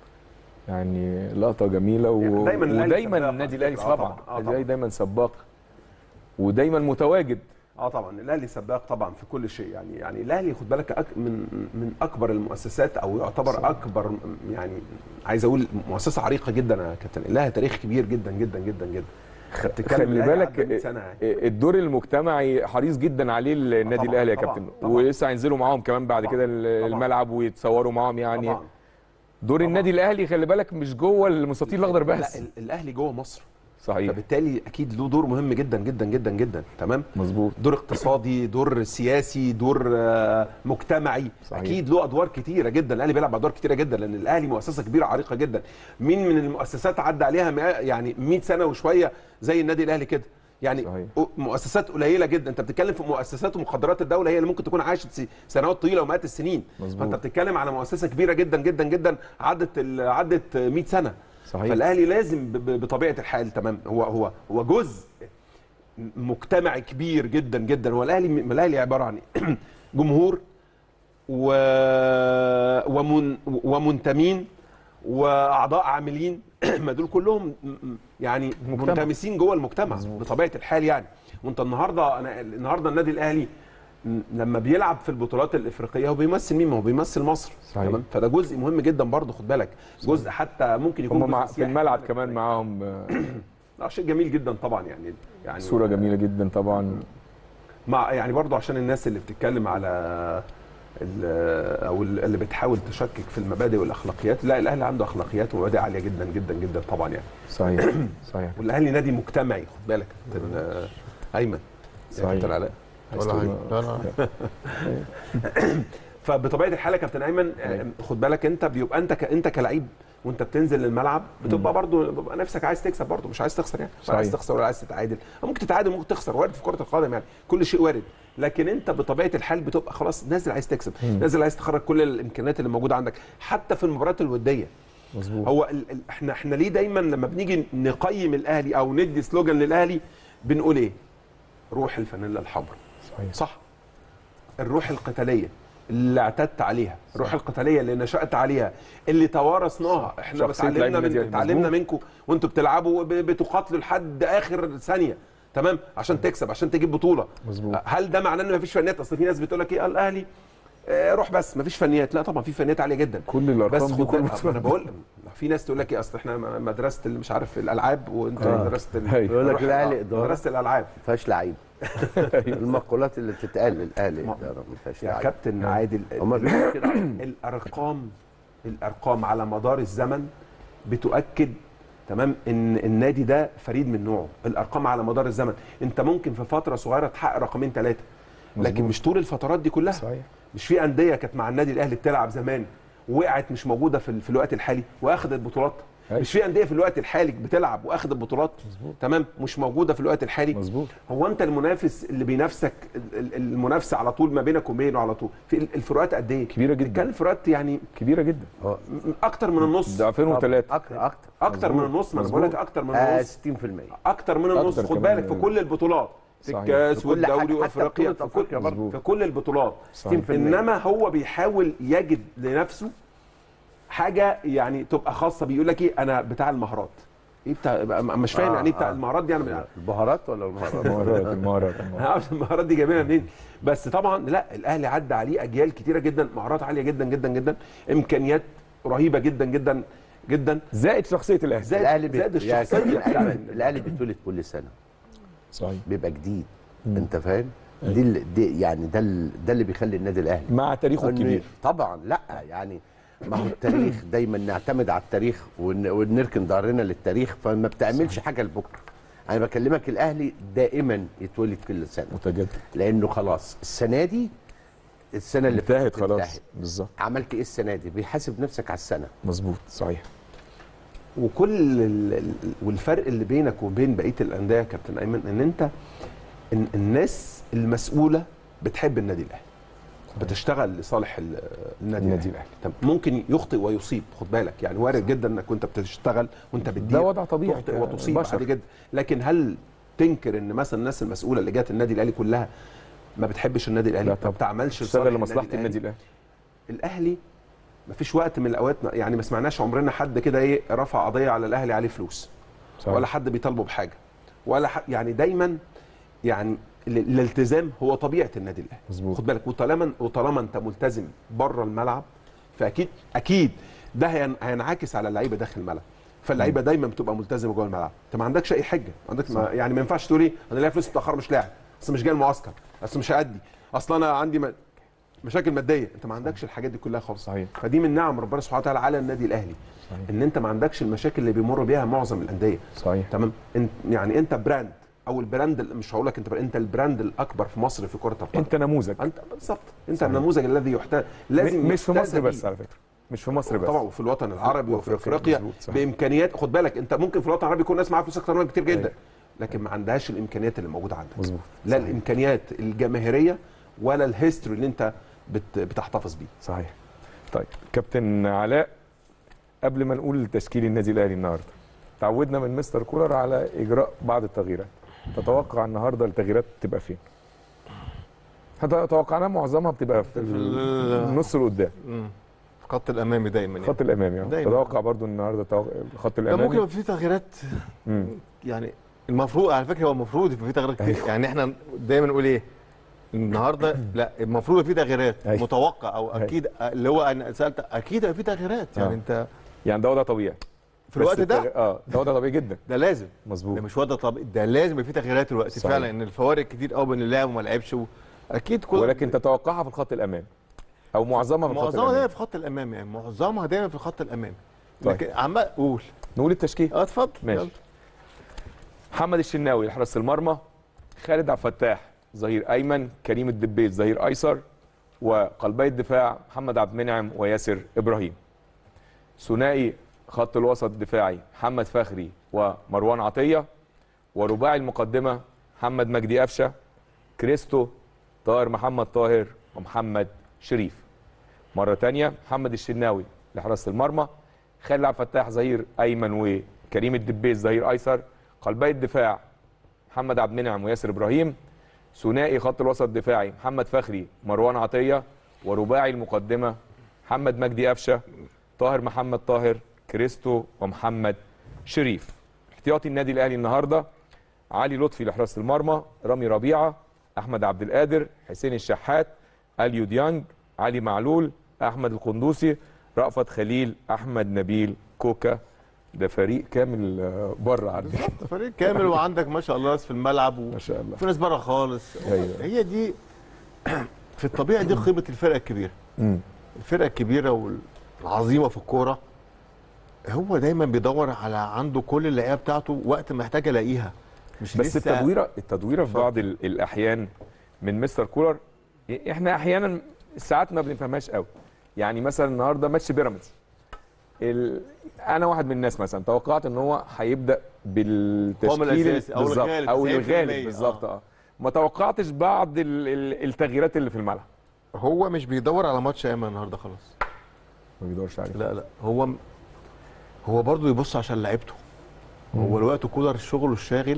يعني لقطه جميله و... يعني دايماً الأهلي ودايما سباق النادي على الاهلي فكرة. آه طبعا طبعاً. آه النادي طبعاً. الاهلي دايما سباق ودايما متواجد اه طبعا الاهلي سباق طبعا في كل شيء يعني يعني الاهلي خد بالك أك من من اكبر المؤسسات او يعتبر اكبر م- يعني عايز اقول مؤسسه عريقه جدا يا كابتن لها تاريخ كبير جدا جدا جدا جدا أنت بتتكلم خلي الأهلي بالك عدى 100 سنه يعني. الدور المجتمعي حريص جدا عليه النادي طبعاً، الاهلي يا طبعاً، كابتن طبعاً. ولسه هينزلوا معاهم كمان بعد طبعاً، كده طبعاً. الملعب ويتصوروا معاهم يعني طبعا دور طبعاً. النادي الاهلي خلي بالك مش جوه المستطيل الاخضر بس لا ال- الاهلي جوه مصر صحيح فبالتالي اكيد له دور مهم جدا جدا جدا جدا تمام مظبوط دور اقتصادي دور سياسي دور آه، مجتمعي صحيح. اكيد له ادوار كتيره جدا الاهلي بيلعب ادوار كتيره جدا لان الاهلي مؤسسه كبيره عريقه جدا مين من المؤسسات عدى عليها مئة- يعني 100 سنه وشويه زي النادي الاهلي كده يعني صحيح. أ- مؤسسات قليله جدا انت بتتكلم في مؤسسات ومقدرات الدوله هي اللي ممكن تكون عاشت س- سنوات طويله ومئات السنين مظبوط. فانت بتتكلم على مؤسسه كبيره جدا جدا جدا عدت ال- عدت 100 سنه صحيح. فالاهلي لازم ب- ب- بطبيعه الحال تمام هو هو هو جزء مجتمعي كبير جدا جدا هو الاهلي الاهلي عباره عن إيه؟ جمهور و... ومن... ومنتمين واعضاء عاملين ما دول كلهم م- م- يعني مجتمع. منتمسين جوه المجتمع بطبيعه الحال يعني وانت النهارده انا النهارده النادي الاهلي م- لما بيلعب في البطولات الافريقيه هو بيمثل مين ما هو بيمثل مصر صحيح. تمام فده جزء مهم جدا برضه خد بالك جزء حتى ممكن يكون هم مع جزء في سياحي. الملعب كمان معاهم آه، لا شيء جميل جدا طبعا يعني يعني صوره جميله جدا طبعا مع يعني برضو عشان الناس اللي بتتكلم على ال- او ال- اللي بتحاول تشكك في المبادئ والاخلاقيات لا الاهلي عنده اخلاقيات ومبادئ عاليه جدا جدا جدا طبعا يعني صحيح صحيح والاهلي نادي مجتمعي خد بالك يا كابتن آه، ايمن يا صحيح. كابتن علاء عايز ولا تقول حاجه إيه؟ لا لا فبطبيعه الحال يا كابتن ايمن آه، خد بالك انت بيبقى انت ك... انت كلعيب وانت بتنزل الملعب بتبقى برضو بيبقى نفسك عايز تكسب برضو مش عايز تخسر يعني ولا عايز صحيح. تخسر ولا عايز تتعادل أو ممكن تتعادل ممكن تخسر وارد في كره القدم يعني كل شيء وارد لكن انت بطبيعه الحال بتبقى خلاص نازل عايز تكسب نازل عايز تخرج كل الامكانيات اللي موجوده عندك حتى في المباريات الوديه مظبوط هو ال... ال... احنا احنا ليه دايما لما بنيجي نقيم الاهلي او ندي سلوجان للاهلي بنقول ايه روح الفانيلا الحمراء صحيح صح الروح القتاليه اللي اعتدت عليها الروح القتاليه اللي نشات عليها اللي توارثناها احنا شخصية اتعلمنا لعيب من النادي اتعلمنا مظبوط. منكم وانتوا بتلعبوا ب- بتقاتلوا لحد اخر ثانيه تمام عشان تكسب عشان تجيب بطوله مظبوط. هل ده معناه ان مفيش فنيات اصل في ناس بتقول لك ايه الاهلي آه، روح بس مفيش فنيات لا طبعا في فنيات عاليه جدا كل الارقام بس دي خد كل بالك انا بقول في ناس تقول لك ايه اصل احنا مدرسه اللي مش عارف الالعاب وانت آه. مدرسه ال- أيوة. يقول لك روح- الأهلي آه، إدارة. مدرسه الالعاب ما فيهاش لعيب المقولات اللي بتتقال للاهلي إدارة ما فيهاش يا لعيب كابتن عادل هم بيقولوا كده على طول. الارقام الارقام على مدار الزمن بتؤكد تمام ان النادي ده فريد من نوعه الارقام على مدار الزمن انت ممكن في فتره صغيره تحقق رقمين ثلاثه لكن مظبوط. مش طول الفترات دي كلها صحيح. مش في انديه كانت مع النادي الاهلي بتلعب زمان وقعت مش موجوده في, في الوقت الحالي واخدت بطولات أيوة. مش في انديه في الوقت الحالي بتلعب واخدت بطولات مظبوط. تمام مش موجوده في الوقت الحالي مظبوط هو انت المنافس اللي بينافسك ال- ال- المنافسه على طول ما بينك وبينه على طول في ال- الفروقات قد ايه كبيرة جدا. كان الفروقات يعني كبيره جدا اه م- اكتر من النص ده 2003 اكتر اكتر اكتر من النص ما انا بقول لك مظبوط. اكتر من آه النص 60% اكتر من النص أكتر خد كمان بالك في من- كل البطولات في صحيح. الكاس في كل حاجة، والدوري حتى وافريقيا بطولة في كل أفريقيا برضه. في كل البطولات صحيح. 60% انما هو بيحاول يجد لنفسه حاجه يعني تبقى خاصه بيقول لك ايه انا بتاع المهارات ايه بتاع مش فاهم آه، يعني ايه بتاع آه. المهارات دي انا البهارات ولا المهارات؟ المهارات المهارات انا المهارات. عارف المهارات دي جايبينها منين بس طبعا لا الاهلي عدى عليه اجيال كتيره جدا مهارات عاليه جدا جدا جدا امكانيات رهيبه جدا جدا جدا زائد شخصيه الاهلي زائد الاهلي بي- زائد يا الشخصيه كابتن بتاع ايمن الاهلي بيتولد كل سنه صحيح بيبقى جديد انت فاهم؟ دي, ال- دي يعني ده ال- ده اللي بيخلي النادي الاهلي مع تاريخه إن- الكبير طبعا لا يعني ما هو التاريخ دايما نعتمد على التاريخ ون- ونركن ظهرنا للتاريخ فما بتعملش حاجه لبكره انا بكلمك الاهلي دائما يتولد كل سنه متجدد لانه خلاص السنه دي السنه اللي انتهت فاتت خلاص انتهت. بالظبط عملت ايه السنه دي بيحاسب نفسك على السنه مظبوط صحيح وكل ال- ال- والفرق اللي بينك وبين بقيه الانديه يا كابتن ايمن ان انت إن الناس المسؤوله بتحب النادي الاهلي بتشتغل لصالح ال- النادي, النادي الاهلي طب ممكن يخطئ ويصيب خد بالك يعني وارد جدا انك وانت بتشتغل وانت بتدير ده وضع طبيعي تخطئ وتصيب كبشر. عادي جدا لكن هل تنكر ان مثلا الناس المسؤوله اللي جت النادي الاهلي كلها ما بتحبش النادي الاهلي لا ما طبعا. بتعملش تشتغل لصالح لمصلحه النادي الاهلي الاهلي ما فيش وقت من الاوقات ما- يعني ما سمعناش عمرنا حد كده ايه رفع قضيه على الاهلي عليه فلوس صحيح. ولا حد بيطالبه بحاجه ولا ح... يعني دايما يعني ال- الالتزام هو طبيعه النادي الاهلي مظبوط. خد بالك وطالما وطالما انت ملتزم بره الملعب فاكيد اكيد ده هين- هينعكس على اللعيبه داخل الملعب فاللعيبه دايما بتبقى ملتزمه جوه الملعب انت ما عندكش اي حجه عندك ما يعني ما ينفعش تقول ايه انا لاعب فلوس متاخر مش لاعب اصل مش جاي المعسكر اصل مش هادي اصل انا عندي م... مشاكل ماديه انت ما عندكش الحاجات دي كلها خالص صحيح. فدي من نعم ربنا سبحانه وتعالى على النادي الاهلي صحيح. ان انت ما عندكش المشاكل اللي بيمر بيها معظم الانديه صحيح تمام انت يعني انت براند او البراند ال- مش هقول لك انت براند، انت البراند الاكبر في مصر في كره القدم انت نموذج انت بالظبط انت صحيح. النموذج الذي يحتاج لازم م- مش في يحتذى مصر بيه. بس على فكره مش في مصر بس طبعا وفي الوطن العربي وفي وأفريقيا، افريقيا مظبوط، صح. بامكانيات خد بالك انت ممكن في الوطن العربي يكون ناس معاها فلوس اكتر منك كتير جدا أيوة. لكن ما عندهاش الامكانيات اللي موجوده عندك مظبوط لا صحيح. الامكانيات الجماهيريه ولا الهيستوري اللي انت بت بتحتفظ بيه صحيح طيب كابتن علاء قبل ما نقول تشكيل النادي الاهلي النهارده تعودنا من مستر كولر على اجراء بعض التغييرات تتوقع النهارده التغييرات تبقى فين احنا توقعناها معظمها بتبقى في ال- النص اللي قدام مم. الخط الامامي دايما يعني الخط الامامي يعني. دايما. تتوقع برضو النهارده تو- الخط ده ممكن الامامي يبقى في تغييرات مم. يعني المفروض على فكره هو المفروض يبقى في تغييرات كتير يعني احنا دايما نقول ايه النهارده لا المفروض يبقى في تغييرات أيوة. متوقع او أيوة. اكيد اللي هو انا سالت اكيد هيبقى في تغييرات يعني آه. انت يعني ده وضع طبيعي في الوقت بس ده التغ- اه ده وضع طبيعي جدا ده لازم مظبوط ده مش وضع طبيعي ده لازم يبقى في تغييرات دلوقتي صحيح. فعلا ان الفوارق كتير قوي بين اللاعب وما لعبش و- اكيد كل ولكن تتوقعها في الخط الامامي او معظمها في الخط معظمها الامامي دايما في الخط الامامي يعني معظمها دايما في الخط الامامي طيب. لكن عمال قول نقول التشكيل اه اتفضل ماشي. يلا. محمد الشناوي لحراسه المرمى خالد عبد الفتاح ظهير ايمن كريم الدبيس ظهير ايسر وقلبي الدفاع محمد عبد المنعم وياسر ابراهيم ثنائي خط الوسط الدفاعي محمد فخري ومروان عطيه ورباعي المقدمه محمد مجدي قفشه كريستو طاهر محمد طاهر ومحمد شريف مره تانية محمد الشناوي لحراسه المرمى خالد عبد الفتاح ظهير ايمن وكريم الدبيس ظهير ايسر قلبي الدفاع محمد عبد المنعم وياسر ابراهيم ثنائي خط الوسط الدفاعي محمد فخري مروان عطيه ورباعي المقدمه محمد مجدي قفشه طاهر محمد طاهر كريستو ومحمد شريف احتياطي النادي الاهلي النهارده علي لطفي لحراسه المرمى رامي ربيعه احمد عبد القادر حسين الشحات اليو ديانج علي معلول احمد القندوسي رأفت خليل احمد نبيل كوكا ده فريق كامل آه، بره عندك بالظبط فريق كامل وعندك ما شاء الله ناس في الملعب و... ما شاء الله في ناس بره خالص أيوة. هي دي في الطبيعه دي قيمه الفرقه الكبيره مم. الفرقه الكبيره والعظيمه في الكوره هو دايما بيدور على عنده كل اللعيبه بتاعته وقت ما يحتاج الاقيها مش بس لسه التدويره التدويره في بعض ال- الاحيان من مستر كولر احنا احيانا ساعات ما بنفهمهاش قوي يعني مثلا النهارده ماتش بيراميدز ال... انا واحد من الناس مثلا توقعت ان هو هيبدا بالتشكيل الأساسي أو بالظبط الغالب، او 90% الغالب بالظبط اه ما توقعتش بعض ال... ال... التغييرات اللي في الملعب هو مش بيدور على ماتش ايمن النهارده خلاص ما بيدورش عليه لا لا هو هو برضه يبص عشان لعيبته هو الوقت كولر شغله الشاغل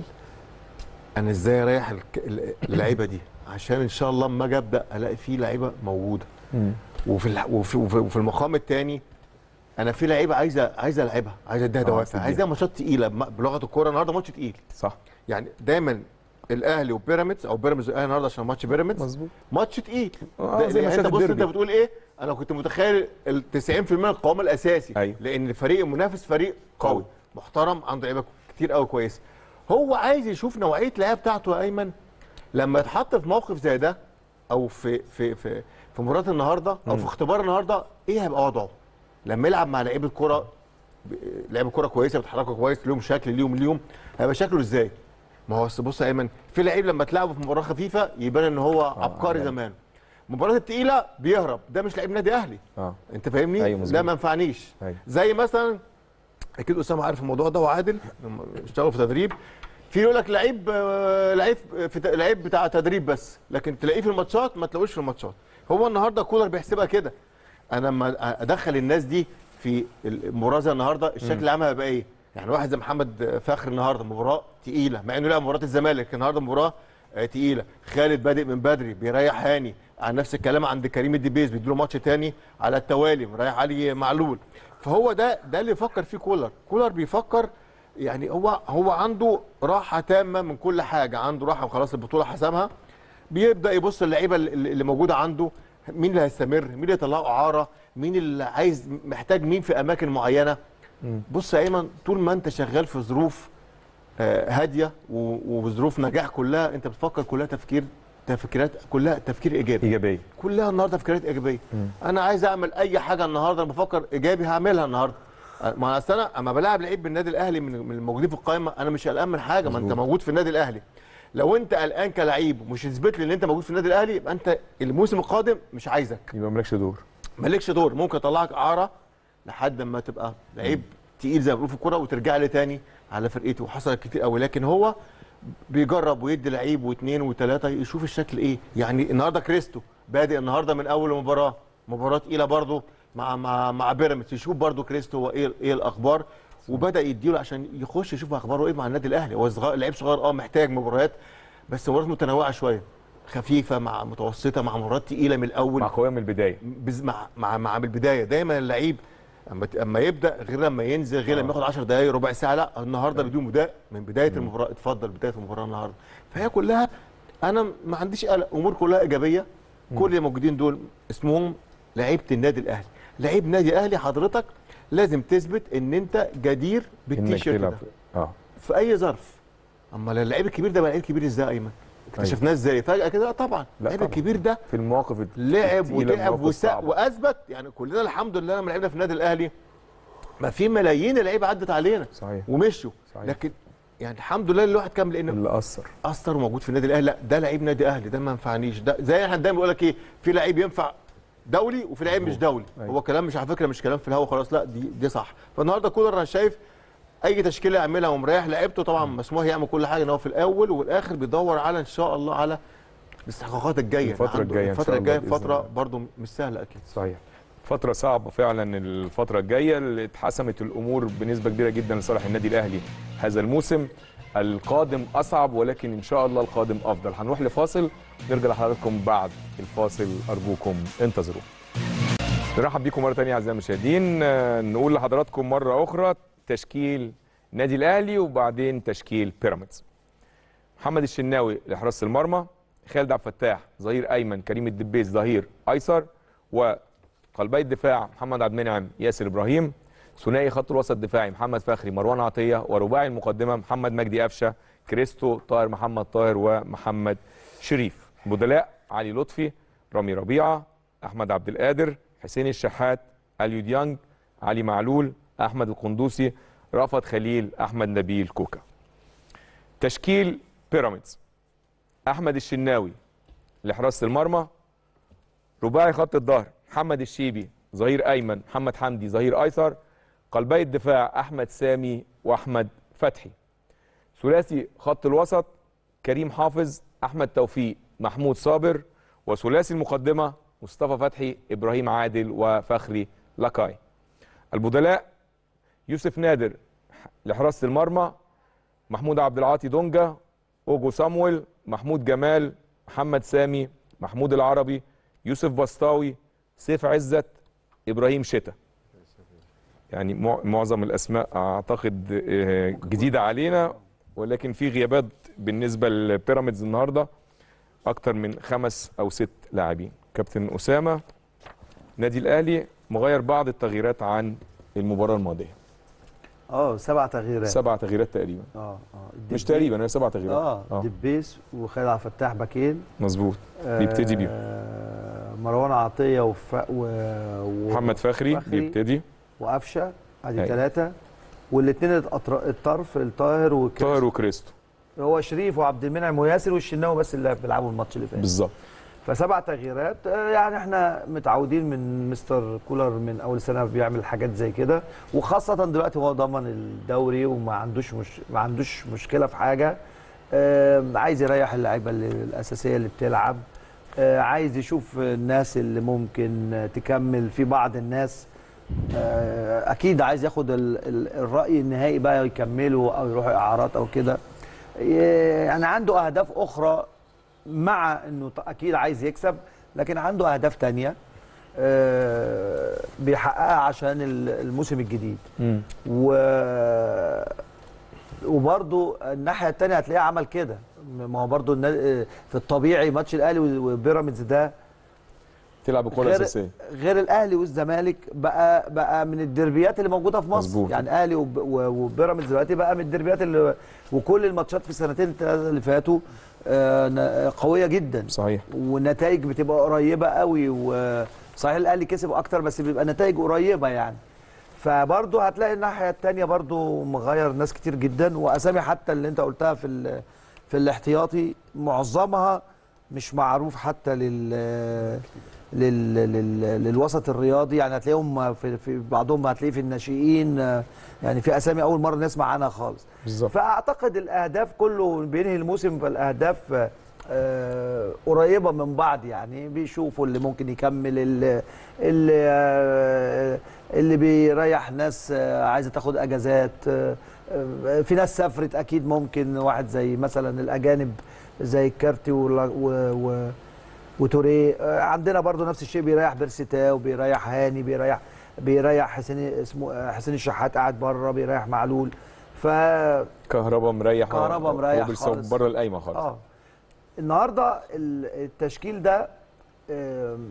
انا ازاي اريح الك- ال- اللعيبه دي عشان ان شاء الله اما اجي ابدا الاقي فيه لعيبه موجوده وفي الح- وفي, وفي, وفي المقام الثاني انا في لعيبه عايزه عايزه العبها عايزه اديها آه، دوافع تديها. عايزه ماتشات تقيله بم- بلغه الكوره النهارده ماتش تقيل صح يعني دايما الاهلي وبيراميدز او بيراميدز والاهلي النهارده عشان ماتش بيراميدز مظبوط ماتش تقيل آه، ده- زي ما يعني شاف انت بص انت الديربي. بتقول ايه انا كنت متخيل ال 90% من القوام الاساسي أيوة. لان الفريق المنافس فريق قوي قوي. محترم عنده لعيبه كتير قوي كويسه هو عايز يشوف نوعيه اللعيبه بتاعته يا ايمن لما يتحط في موقف زي ده او في في في في مباراه النهارده او في اختبار النهارده ايه هيبقى وضعه لما يلعب مع لعيبه كوره ب- لعيبه كوره كويسه بيتحركوا كويس ليهم شكل ليهم ليهم هيبقى شكله ازاي ما هو أصل بص يا ايمن في لعيب لما تلعبه في مباراه خفيفه يبان ان هو عبقري يعني. زمان المباراه الثقيله بيهرب ده مش لعيب نادي اهلي اه انت فاهمني أيوة مظبوط. لا ما ينفعنيش أيوة. زي مثلا اكيد اسامه عارف الموضوع ده وعادل لما اشتغلوا في تدريب في يقول لك لعيب آه، لعيب في ت- لعيب بتاع تدريب بس لكن تلاقيه في الماتشات ما تلاقوش في الماتشات هو النهارده كولر بيحسبها كده انا لما ادخل الناس دي في المباراه زي النهارده الشكل العام هيبقى ايه يعني واحد زي محمد فخر النهارده مباراه تقيله مع انه لعب مباراه الزمالك النهارده مباراه آه، تقيله خالد بادئ من بدري بيريح هاني عن نفس الكلام عند كريم الدبيس بيديله ماتش تاني على التوالي مريح علي معلول فهو ده ده اللي يفكر فيه كولر كولر بيفكر يعني هو هو عنده راحه تامه من كل حاجه عنده راحه وخلاص البطوله حسمها بيبدا يبص اللعيبه اللي اللي موجوده عنده مين اللي هيستمر مين اللي يطلعه اعاره مين اللي عايز محتاج مين في اماكن معينه بص يا ايمن طول ما انت شغال في ظروف آه، هاديه و- وظروف نجاح كلها انت بتفكر كلها تفكير تفكيرات كلها تفكير ايجابي ايجابيه كلها النهارده تفكيرات ايجابيه انا عايز اعمل اي حاجه النهارده انا بفكر ايجابي هعملها النهارده ما أنا أصل انا اما بلاعب لعيب بالنادي الاهلي من من الموجودين في القائمه انا مش قلقان من حاجه ما انت مظبوط. موجود في النادي الاهلي لو انت قلقان كلعيب ومش تثبت لي ان انت موجود في النادي الاهلي يبقى انت الموسم القادم مش عايزك يبقى مالكش دور مالكش دور ممكن اطلعك اعاره لحد ما تبقى لعيب تقيل زي ما بيقولوا في الكوره وترجع لي تاني على فرقته وحصل كتير قوي لكن هو بيجرب ويدي لعيب واثنين وثلاثه يشوف الشكل ايه يعني النهارده كريستو بادئ النهارده من اول مباراه مباراه تقيله برضه مع مع مع بيراميدز يشوف برضه كريستو هو ايه ايه الاخبار وبدا يديله عشان يخش يشوف اخباره ايه مع النادي الاهلي هو صغير لعيب صغير اه محتاج مباريات بس مباريات متنوعه شويه خفيفه مع متوسطه مع مباريات تقيله من الاول مع قويه من البدايه بز... مع مع مع من البدايه دايما اللعيب اما ت- اما يبدا غير لما ينزل غير لما ياخد 10 دقائق ربع ساعه لا النهارده بدون بدايه من بدايه المباراه اتفضل بدايه المباراه النهارده فهي كلها انا ما عنديش قلق امور كلها ايجابيه كل اللي موجودين دول اسمهم لعيبه النادي الاهلي لعيب نادي اهلي حضرتك لازم تثبت ان انت جدير انك بالتيشيرت تلعب ده اه في اي ظرف اما اللعيب الكبير ده بقى لعيب كبير ازاي يا ايمن اكتشفناه ازاي فجاه كده لا طبعا اللعيب طبعا. الكبير ده في المواقف لعب التقيلة، وتعب المواقف وسا... الصعبة. واثبت يعني كلنا الحمد لله لما لعبنا في النادي الاهلي ما في ملايين اللعيبه عدت علينا صحيح ومشوا صحيح. لكن يعني الحمد لله الواحد كان لان اللي اثر اثر وموجود في النادي الاهلي لا ده لعيب نادي اهلي ده ما ينفعنيش ده زي احنا دايما بيقول لك ايه في لعيب ينفع دولي وفي لعيب مش دولي أيوة. هو كلام مش على فكره مش كلام في الهوا خلاص لا دي دي صح فالنهارده كولر انا شايف اي تشكيله يعملها ومريح لعيبته طبعا مسموح يعمل كل حاجه ان هو في الاول والاخر بيدور على ان شاء الله على الاستحقاقات الجايه الفترة عنده- الجاية إن شاء الفتره الله الجايه بإذن فتره الله. برضو مش سهله اكيد صحيح فترة صعبة فعلا الفترة الجاية اللي اتحسمت الأمور بنسبة كبيرة جدا لصالح النادي الأهلي هذا الموسم القادم أصعب ولكن إن شاء الله القادم أفضل هنروح لفاصل نرجع لحضراتكم بعد الفاصل أرجوكم انتظروا نرحب بيكم مرة تانية أعزائي المشاهدين آه، نقول لحضراتكم مرة أخرى تشكيل نادي الأهلي وبعدين تشكيل بيراميدز محمد الشناوي لحراسة المرمى خالد عبد الفتاح ظهير أيمن كريم الدبيس ظهير أيسر وقلبي الدفاع محمد عبد المنعم ياسر إبراهيم ثنائي خط الوسط الدفاعي محمد فخري مروان عطية ورباعي المقدمة محمد مجدي قفشة كريستو طاهر محمد طاهر ومحمد شريف بدلاء علي لطفي رامي ربيعة أحمد عبد القادر حسين الشحات اليو ديانج علي معلول احمد القندوسي رأفت خليل احمد نبيل كوكا تشكيل بيراميدز احمد الشناوي لحراسه المرمى رباعي خط الظهر محمد الشيبي ظهير ايمن محمد حمدي ظهير ايسر قلبي الدفاع احمد سامي واحمد فتحي ثلاثي خط الوسط كريم حافظ احمد توفيق محمود صابر وثلاثي المقدمه مصطفى فتحي ابراهيم عادل وفخري لكاي البدلاء يوسف نادر لحراسه المرمى محمود عبد العاطي دونجا اوجو صامويل محمود جمال محمد سامي محمود العربي يوسف بسطاوي سيف عزت ابراهيم شتا يعني مع- معظم الاسماء اعتقد آه، جديده علينا ولكن في غيابات بالنسبه لبيراميدز النهارده اكتر من خمس او ست لاعبين كابتن اسامه نادي الاهلي مغير بعض التغييرات عن المباراه الماضيه اه سبع تغييرات سبع تغييرات تقريبا اه اه مش الدبيس- تقريبا هي سبع تغييرات اه اه دبيس وخالد عبد الفتاح باكين مظبوط بيبتدي بيهم. آه مروان عطيه وف... و... و... محمد فخري فخري. بيبتدي وقفشه ادي أيوة. ثلاثه والاثنين الطرف الطاهر وكريس طاهر وكريستو هو شريف وعبد المنعم وياسر والشناوي بس اللي بيلعبوا الماتش اللي فات بالظبط فسبع تغييرات آه، يعني احنا متعودين من مستر كولر من اول سنه بيعمل حاجات زي كده وخاصه دلوقتي هو ضمن الدوري وما عندوش مش ما عندوش مشكله في حاجه آه، عايز يريح اللعيبه اللي- الاساسيه اللي بتلعب آه، عايز يشوف الناس اللي ممكن آه، تكمل في بعض الناس آه، اكيد عايز ياخد ال- ال- الراي النهائي بقى يكملوا او يروحوا اعارات او كده يعني عنده اهداف اخرى مع انه ط- اكيد عايز يكسب لكن عنده اهداف تانية آه، بيحققها عشان ال- الموسم الجديد و وبرضه الناحيه الثانيه هتلاقيه عمل كده ما هو برضه النا- في الطبيعي ماتش الاهلي وبيراميدز ده تلعب الكره غير الاساسيه غير الاهلي والزمالك بقى بقى من الدربيات اللي موجوده في مصر مظبوط. يعني اهلي وب- و- وبيراميدز دلوقتي بقى من الدربيات اللي وكل الماتشات في السنتين الثلاثه اللي فاتوا آه، ن- قويه جدا صحيح والنتائج بتبقى قريبه قوي وصحيح الاهلي كسب اكتر بس بيبقى نتائج قريبه يعني فبرضه هتلاقي الناحيه الثانيه برضه مغير ناس كتير جدا واسامي حتى اللي انت قلتها في ال- في الاحتياطي معظمها مش معروف حتى لل لل... لل... للوسط الرياضي يعني هتلاقيهم في, في بعضهم هتلاقيه في الناشئين آه، يعني في اسامي اول مره نسمع عنها خالص بالظبط فاعتقد الاهداف كله بينهي الموسم فالاهداف آه، قريبه من بعض يعني بيشوفوا اللي ممكن يكمل اللي اللي, آه، اللي بيريح ناس آه، عايزه تاخد اجازات آه، آه، في ناس سافرت اكيد ممكن واحد زي مثلا الاجانب زي الكارتي ولا- و, و وتوريه آه، عندنا برضو نفس الشيء بيريح بيرسيتا وبيريح هاني بيريح بيريح حسين اسمه آه، حسين الشحات قاعد بره بيريح معلول ف كهربا مريح كهربا مريح خالص. بره القايمه خالص اه النهارده ال- التشكيل ده آم،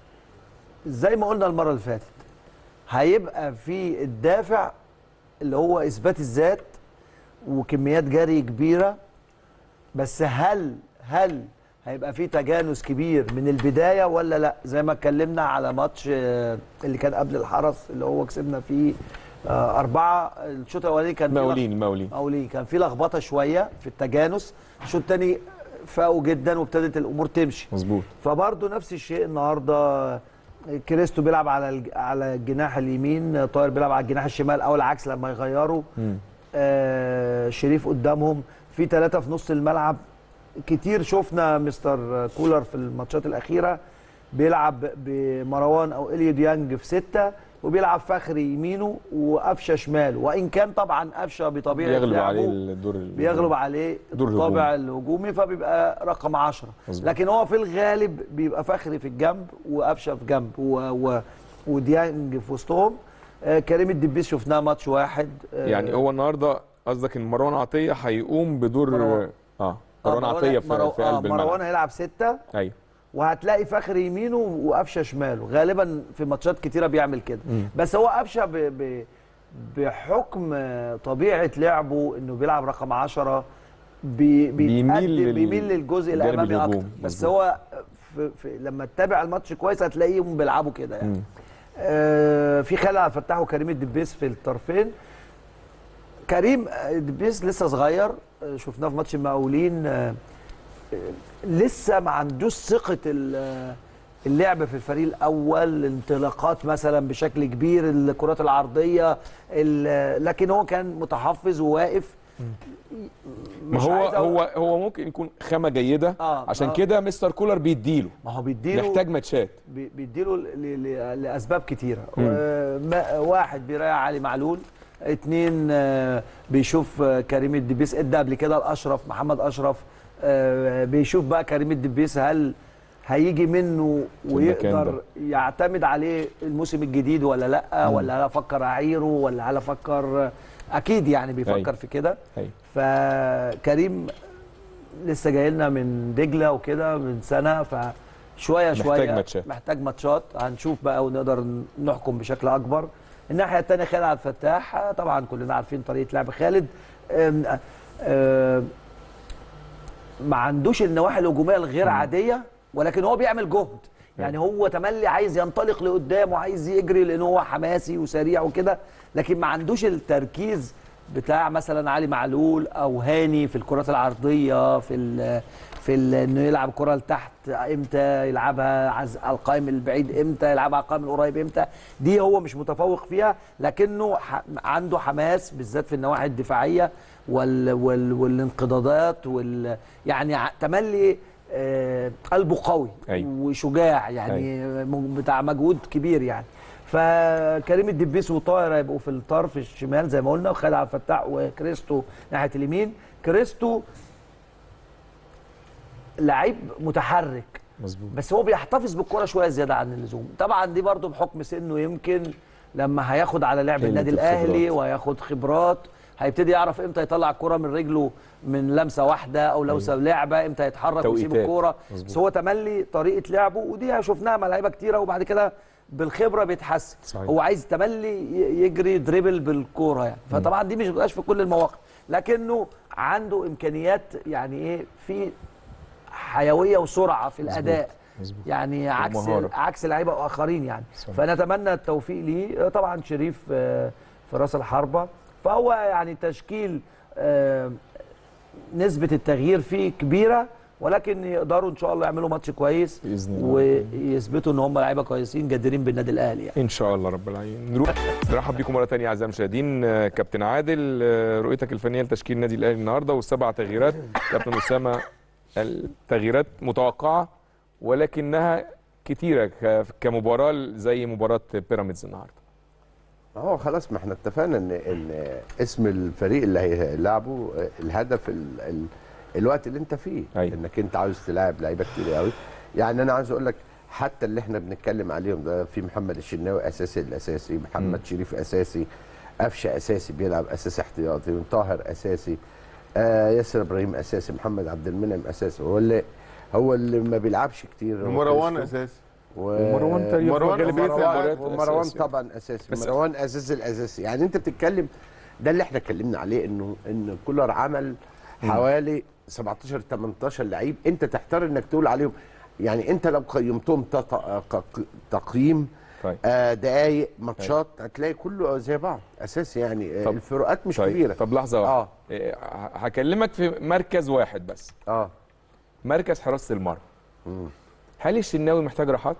زي ما قلنا المره اللي فاتت هيبقى في الدافع اللي هو اثبات الذات وكميات جري كبيره بس هل هل هيبقى في تجانس كبير من البدايه ولا لا زي ما اتكلمنا على ماتش آه، اللي كان قبل الحرس اللي هو كسبنا فيه آه، أربعة الشوط الأولاني كان فيه مقاولين المقاولين مقاولين كان في لخبطه شويه في التجانس الشوط الثاني فاقوا جدا وابتدت الامور تمشي مظبوط فبرضه نفس الشيء النهارده كريستو بيلعب على الج- على الجناح اليمين طاهر بيلعب على الجناح الشمال او العكس لما يغيروا مم. آه شريف قدامهم في ثلاثه في نص الملعب كتير شفنا مستر كولر في الماتشات الاخيره بيلعب بمروان او اليو ديانج في سته وبيلعب فخري يمينه وقفشه شمال وان كان طبعا قفشه بطبيعه يغلب لعبه عليه الدور ال- بيغلب عليه دور الطابع الهجومي فبيبقى رقم 10 مظبوط. لكن هو في الغالب بيبقى فخري في الجنب وقفشه في جنب و... و... وديانج في وسطهم آه كريم الدبيس شفناه ماتش واحد آه يعني هو النهارده قصدك ان مروان عطيه هيقوم بدور مروان. اه آه، مروان عطيه في, مرو... في آه قلب مروان الملعب هيلعب ستة ايوه وهتلاقي فخري يمينه وقفشه شماله غالبا في ماتشات كتيره بيعمل كده مم. بس هو قفشه ب... ب... بحكم آه، طبيعه لعبه انه بيلعب رقم 10 بي... بيميل بيتقدم- لل- بيميل للجزء الجانب الامامي اكتر الهجومي، بس مظبوط. هو في... في... لما تتابع الماتش كويس هتلاقيهم بيلعبوا كده يعني مم. آه، في خالد عبد الفتاح وكريم الدبيس في الطرفين كريم الدبيس لسه صغير آه، شفناه في ماتش المقاولين آه، آه، لسه ما عندوش ثقه ال- اللعب في الفريق الاول الانطلاقات مثلا بشكل كبير الكرات العرضيه ال- لكن هو كان متحفظ وواقف ما مش هو عايز أقول- هو هو ممكن يكون خامه جيده آه، عشان آه. كده مستر كولر بيديله ما هو بيديله محتاج ماتشات بي- بيديله ل- ل- لاسباب كتيره و- ما- واحد بيريح علي معلول اتنين آه، بيشوف آه، كريم الدبيس ادى قبل كده الاشرف محمد اشرف آه، بيشوف بقى كريم الدبيس هل هيجي منه المكان ويقدر يعتمد عليه الموسم الجديد ولا لا ولا هل افكر اعيره ولا هل افكر اكيد يعني بيفكر أيوة. في كده أيوة. فكريم لسه جاي لنا من دجله وكده من سنه فشويه محتاج شويه ماتشات. محتاج ماتشات هنشوف بقى ونقدر نحكم بشكل اكبر الناحيه الثانيه خالد عبد الفتاح آه، طبعا كلنا عارفين طريقه لعب خالد آم، آم، ما عندوش النواحي الهجوميه الغير عاديه ولكن هو بيعمل جهد يعني هو تملي عايز ينطلق لقدام وعايز يجري لان هو حماسي وسريع وكده لكن ما عندوش التركيز بتاع مثلا علي معلول او هاني في الكرات العرضيه في ال في ال انه يلعب كره لتحت امتى يلعبها عز على القائم البعيد امتى يلعبها على القائم القريب امتى دي هو مش متفوق فيها لكنه ح- عنده حماس بالذات في النواحي الدفاعيه وال وال والانقضاضات وال يعني ع- تملي آه، قلبه قوي أيوة. وشجاع يعني م- بتاع مجهود كبير يعني فكريم الدبيس وطاهر هيبقوا في الطرف الشمال زي ما قلنا وخالد عبد الفتاح وكريستو ناحيه اليمين كريستو لعيب متحرك مظبوط بس هو بيحتفظ بالكرة شويه زياده عن اللزوم طبعا دي برضو بحكم سنه يمكن لما هياخد على لعب قلة النادي الاهلي الخبرات. وهياخد خبرات هيبتدي يعرف امتى يطلع الكرة من رجله من لمسه واحده او لمسه لعبه امتى يتحرك ويسيب توقيتات. الكوره مظبوط. بس هو تملي طريقه لعبه ودي شفناها مع لعيبه كتيره وبعد كده بالخبره بيتحسن صحيح. هو عايز تملي ي- يجري دريبل بالكوره يعني فطبعا دي مش بتبقاش في كل المواقف لكنه عنده امكانيات يعني ايه في حيويه وسرعه في الاداء مظبوط. يعني عكس ومهارة. عكس لعيبه اخرين يعني صحيح. فنتمنى التوفيق ليه طبعا شريف آه، في راس الحربه فهو يعني تشكيل آه، نسبه التغيير فيه كبيره ولكن يقدروا ان شاء الله يعملوا ماتش كويس بإذن الله. ويثبتوا ان هم لعيبه كويسين جادرين بالنادي الاهلي يعني ان شاء الله رب العالمين نروح نرحب بكم مره ثانيه اعزائي المشاهدين آه، كابتن عادل آه، رؤيتك الفنيه لتشكيل النادي الاهلي النهارده والسبع تغييرات كابتن اسامه التغييرات متوقعه ولكنها كتيره ك- كمباراه زي مباراه بيراميدز النهارده هو خلاص ما احنا اتفقنا ان ان اسم الفريق اللي هيلعبه الهدف ال ال الوقت اللي انت فيه أيوة. انك انت عاوز تلاعب لعيبه كتير قوي يعني انا عاوز اقول لك حتى اللي احنا بنتكلم عليهم ده في محمد الشناوي اساسي الاساسي محمد مم. شريف اساسي قفشه اساسي بيلعب اساسي احتياطي طاهر اساسي آه ياسر ابراهيم اساسي محمد عبد المنعم اساسي هو اللي هو اللي ما بيلعبش كتير هو مروان كريستو. اساسي و... ومروان تقريبا مروان- في غالبيه ومروان, المباريات ومروان أساسي. طبعا اساسي بس- مروان اساسي الاساسي يعني انت بتتكلم ده اللي احنا اتكلمنا عليه انه ان كولر عمل حوالي 17 18 لعيب انت تحتار انك تقول عليهم يعني انت لو قيمتهم تط- ق- تقييم طيب. آه دقايق ماتشات هتلاقي كله زي بعض اساسي يعني آه طب- الفروقات مش طيب كبيره طب لحظه واحده اه إيه، ه- هكلمك في مركز واحد بس اه مركز حراسه المرمى مم. هل الشناوي محتاج راحات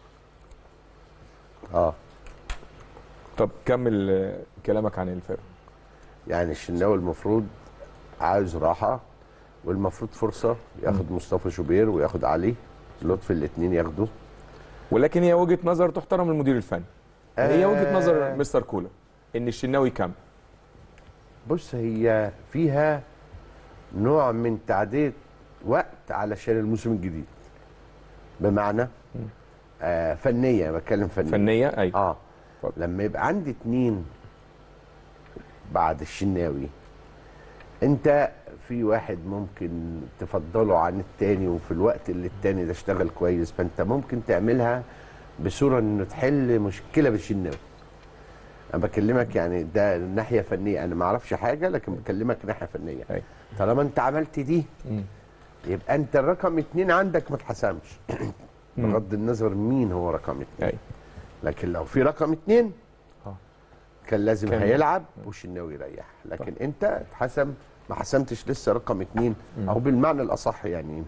اه طب كمل آه، كلامك عن الفرق يعني الشناوي المفروض عاوز راحه والمفروض فرصه ياخد مصطفى شوبير وياخد علي لطفي الاثنين ياخدوا ولكن هي وجهه نظر تحترم المدير الفني هي وجهه آه. نظر مستر كولر ان الشناوي كمل بص هي فيها نوع من تعديل وقت علشان الموسم الجديد بمعنى آه فنيه بتكلم فنيه فنيه ايوه اه اتفضل. لما يبقى عندي اتنين بعد الشناوي انت في واحد ممكن تفضله عن التاني وفي الوقت اللي التاني ده اشتغل كويس فانت ممكن تعملها بصوره انه تحل مشكله بالشناوي انا بكلمك يعني ده ناحيه فنيه انا ما اعرفش حاجه لكن بكلمك ناحيه فنيه أيوة. طالما انت عملت دي مم. يبقى انت الرقم اتنين عندك ما اتحسمش مم. بغض النظر مين هو رقم اتنين ايوه لكن لو في رقم اتنين آه. كان لازم كان- هيلعب والشناوي يريح لكن انت اتحسم ما حسمتش لسه رقم اتنين او بالمعنى الاصح يعني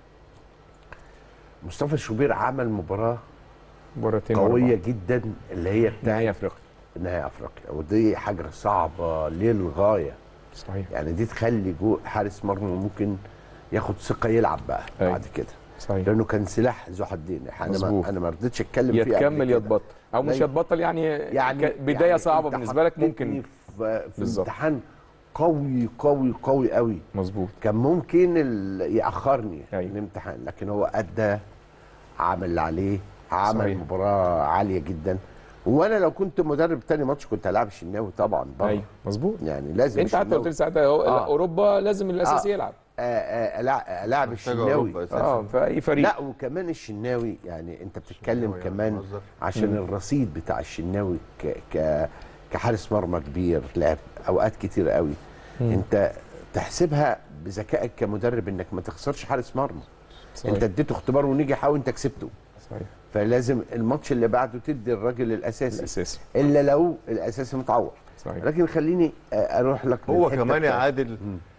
مصطفى الشوبير عمل مباراه مباراتين قويه جدا اللي هي بتاعت نهائي افريقيا نهائي افريقيا ودي حاجه صعبه للغايه صحيح يعني دي تخلي جو حارس مرمى ممكن ياخد ثقه يلعب بقى أيوة. بعد كده صحيح لانه كان سلاح ذو حدين انا مظبوط. ما انا ما رضيتش اتكلم فيه قبل يتكمل كده. يتبطل او مش لا، يتبطل يعني يعني ك- بدايه يعني صعبه أنت بالنسبه لك حطيتني ممكن في, في بالظبط. امتحان قوي قوي قوي قوي مظبوط كان ممكن ال- ياخرني أيوة. الامتحان لكن هو ادى عمل اللي عليه عمل صحيح. مباراه عاليه جدا وانا لو كنت مدرب تاني ماتش كنت هلعب الشناوي طبعا بره ايوه مظبوط يعني لازم انت حتى الشناوي- قلت لي ساعتها هو- آه. اوروبا لازم الاساسي آه. يلعب آه، آه، ألع- العب محتاج الشناوي أوروبا أساساً. اه في اي فريق لا وكمان الشناوي يعني انت بتتكلم الشناوي يعني كمان مهزر. عشان الرصيد بتاع الشناوي ك ك كحارس مرمى كبير لعب اوقات كتير قوي انت تحسبها بذكائك كمدرب انك ما تخسرش حارس مرمى صحيح. انت اديته اختبار ونجح وانت كسبته صحيح فلازم الماتش اللي بعده تدي الراجل الاساسي الاساسي الا لو الاساسي متعور صحيح لكن خليني آه، اروح لك هو للحتة كمان يا بتاعت- عادل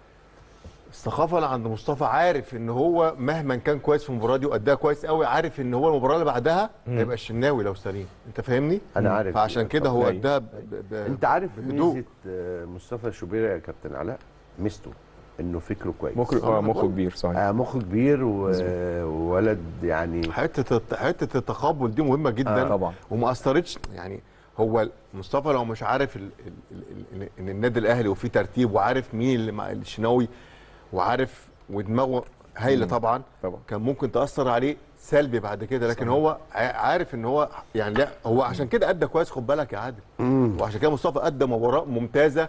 الثقافه اللي عند مصطفى عارف ان هو مهما كان كويس في المباراه دي واداها كويس قوي عارف ان هو المباراه اللي بعدها هيبقى الشناوي لو سليم انت فاهمني انا عارف فعشان كده هو أيوة. اداها ب- ب- ب- انت عارف بهدوء. ميزه آه، مصطفى الشوبير يا كابتن علاء ميزته انه فكره كويس مخ اه مخه كبير صحيح آه مخه كبير و- وولد يعني حته الت- حته التقبل دي مهمه جدا آه، طبعا. وما اثرتش يعني هو مصطفى لو مش عارف ال ال ال ال ان النادي الاهلي وفيه ترتيب وعارف مين اللي مع الشناوي وعارف ودماغه هايله طبعا طبعا. كان ممكن تاثر عليه سلبي بعد كده لكن هو ع- عارف ان هو يعني لا هو عشان كده ادى كويس خد بالك يا عادل وعشان كده مصطفى ادى مباراه ممتازه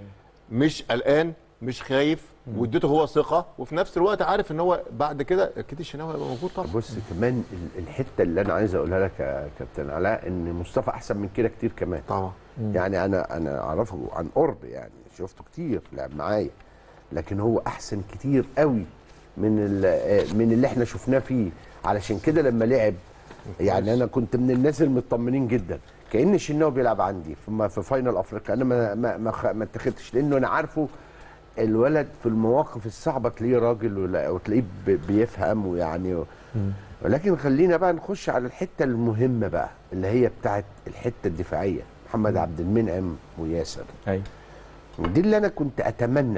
مش قلقان مش خايف واديته هو ثقه وفي نفس الوقت عارف ان هو بعد كده اكيد الشناوي هيبقى موجود طبعا بص كمان ال- الحته اللي انا عايز اقولها لك يا كابتن علاء ان مصطفى احسن من كده كتير كمان طبعا يعني انا انا اعرفه عن قرب يعني شفته كتير لعب معايا لكن هو احسن كتير قوي من ال- من اللي احنا شفناه فيه علشان كده لما لعب يعني انا كنت من الناس المطمنين جدا كان الشناوي بيلعب عندي في م- في فاينل افريقيا انا ما ما ما, خ- ما اتخذتش لانه انا عارفه الولد في المواقف الصعبه تلاقيه راجل ولا- وتلاقيه ب- بيفهم ويعني ولكن خلينا بقى نخش على الحته المهمه بقى اللي هي بتاعت الحته الدفاعيه محمد عبد المنعم وياسر ايوه ودي اللي انا كنت اتمنى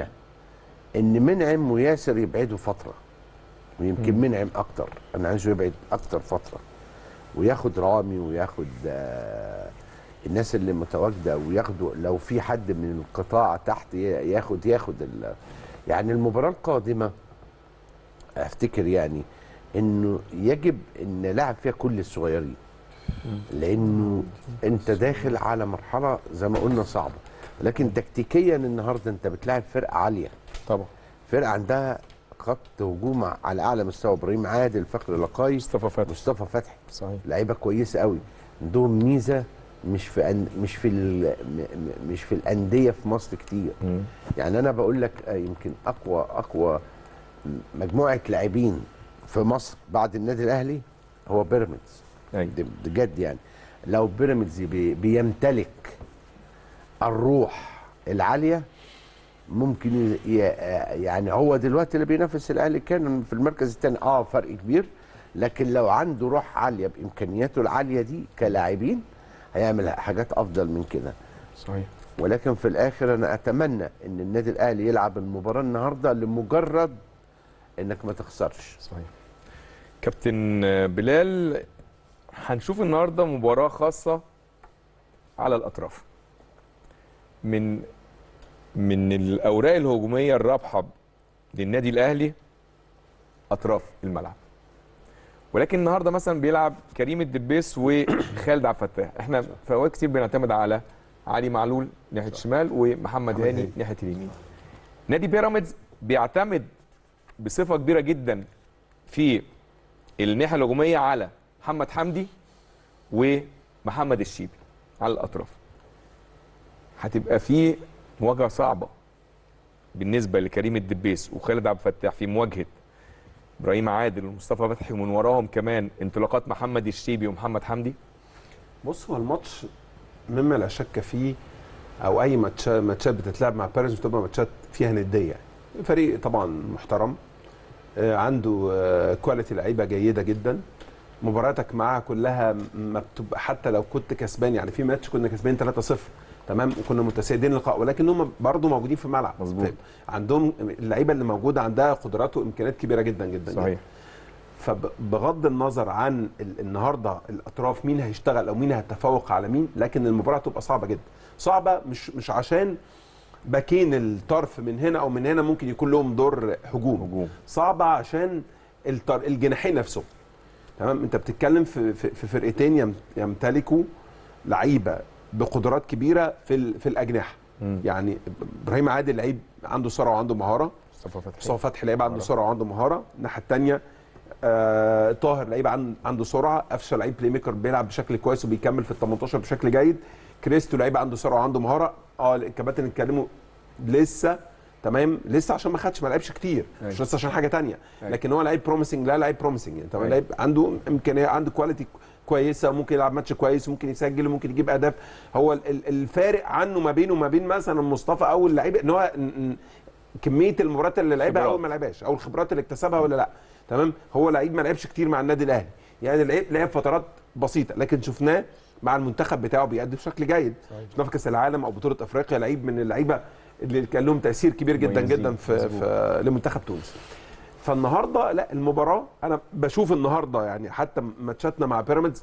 ان منعم وياسر يبعدوا فتره ويمكن منعم اكتر انا عايزه يبعد اكتر فتره وياخد رامي وياخد آه الناس اللي متواجده وياخدوا لو في حد من القطاع تحت ي- ياخد ياخد ال- يعني المباراه القادمه افتكر يعني انه يجب ان نلعب فيها كل الصغيرين لانه انت داخل على مرحله زي ما قلنا صعبه لكن تكتيكيا النهارده انت بتلاعب فرقه عاليه طبعا فرقه عندها خط هجوم على اعلى مستوى ابراهيم عادل فخر لقاي مصطفى فتحي مصطفى فتحي صحيح لعيبه كويسه قوي عندهم ميزه مش في أن مش في ال- م- م- مش في الانديه في مصر كتير مم. يعني انا بقول لك آه، يمكن اقوى اقوى مجموعه لاعبين في مصر بعد النادي الاهلي هو بيراميدز ايوه ده بجد يعني لو بيراميدز بي بيمتلك الروح العاليه ممكن ي- ي- يعني هو دلوقتي اللي بينافس الاهلي كان في المركز الثاني اه فرق كبير لكن لو عنده روح عاليه بامكانياته العاليه دي كلاعبين هيعمل حاجات افضل من كده صحيح ولكن في الاخر انا اتمنى ان النادي الاهلي يلعب المباراه النهارده لمجرد انك ما تخسرش صحيح كابتن بلال هنشوف النهارده مباراه خاصه على الاطراف من من الاوراق الهجوميه الرابحه للنادي الاهلي اطراف الملعب ولكن النهارده مثلا بيلعب كريم الدبيس وخالد عبد الفتاح احنا في اوقات كتير بنعتمد على علي معلول ناحيه الشمال ومحمد هاني ناحيه اليمين نادي بيراميدز بيعتمد بصفه كبيره جدا في الناحيه الهجوميه على محمد حمدي ومحمد الشيبي على الاطراف هتبقى في مواجهه صعبه بالنسبه لكريم الدبيس وخالد عبد الفتاح في مواجهه ابراهيم عادل ومصطفى فتحي ومن وراهم كمان انطلاقات محمد الشيبي ومحمد حمدي بص هو الماتش مما لا شك فيه او اي ماتش ماتشات بتتلعب مع بيراميدز بتبقى ماتشات فيها نديه يعني فريق طبعا محترم آه، عنده آه، كواليتي لعيبه جيده جدا مباراتك معاه كلها ما بتبقى حتى لو كنت كسبان يعني في ماتش كنا كسبان 3-0 تمام وكنا متسيدين اللقاء ولكن هم برضه موجودين في الملعب مظبوط. عندهم اللعيبه اللي موجوده عندها قدرات وامكانيات كبيره جدا جدا جدا. صحيح فبغض النظر عن ال- النهارده الاطراف مين هيشتغل او مين هيتفوق على مين لكن المباراه تبقى صعبه جدا صعبه مش مش عشان باكين الطرف من هنا او من هنا ممكن يكون لهم دور هجوم هجوم. صعبه عشان الطر... الجناحين نفسهم تمام انت بتتكلم في في, في فرقتين يم- يمتلكوا لعيبه بقدرات كبيره في ال... في الاجنحه مم. يعني ابراهيم عادل لعيب عنده سرعه وعنده مهاره مصطفى فتحي مصطفى فتحي لعيب عنده سرعه وعنده مهاره الناحيه الثانيه آه طاهر لعيب عن- عنده سرعه قفشه لعيب بلاي ميكر بيلعب بشكل كويس وبيكمل في ال 18 بشكل جيد كريستو لعيب عنده سرعه وعنده مهاره اه الكباتن اتكلموا لسه تمام لسه عشان ما خدش ما لعبش كتير أيوة. مش لسه عشان حاجه تانية أيوة. لكن هو لعيب بروميسنج لا لعيب بروميسنج يعني تمام أيوة. لعيب عنده امكانيه عنده كواليتي كويسه ممكن يلعب ماتش كويس ممكن يسجل وممكن يجيب اهداف هو ال- ال- الفارق عنه ما بينه وما بين مثلا مصطفى او اللعيبه ان هو ن- ن- كميه المباريات اللي لعبها خبرات. او ما لعبهاش او الخبرات اللي اكتسبها ولا لا تمام هو لعيب ما لعبش كتير مع النادي الاهلي يعني لعب لعب فترات بسيطه لكن شفناه مع المنتخب بتاعه بيأدي بشكل جيد شفناه في كاس العالم او بطوله افريقيا لعيب من اللعيبه اللي كان لهم تاثير كبير جدا مميزين. جدا في, مظبوط. في لمنتخب تونس فالنهارده لا المباراه انا بشوف النهارده يعني حتى ماتشاتنا مع بيراميدز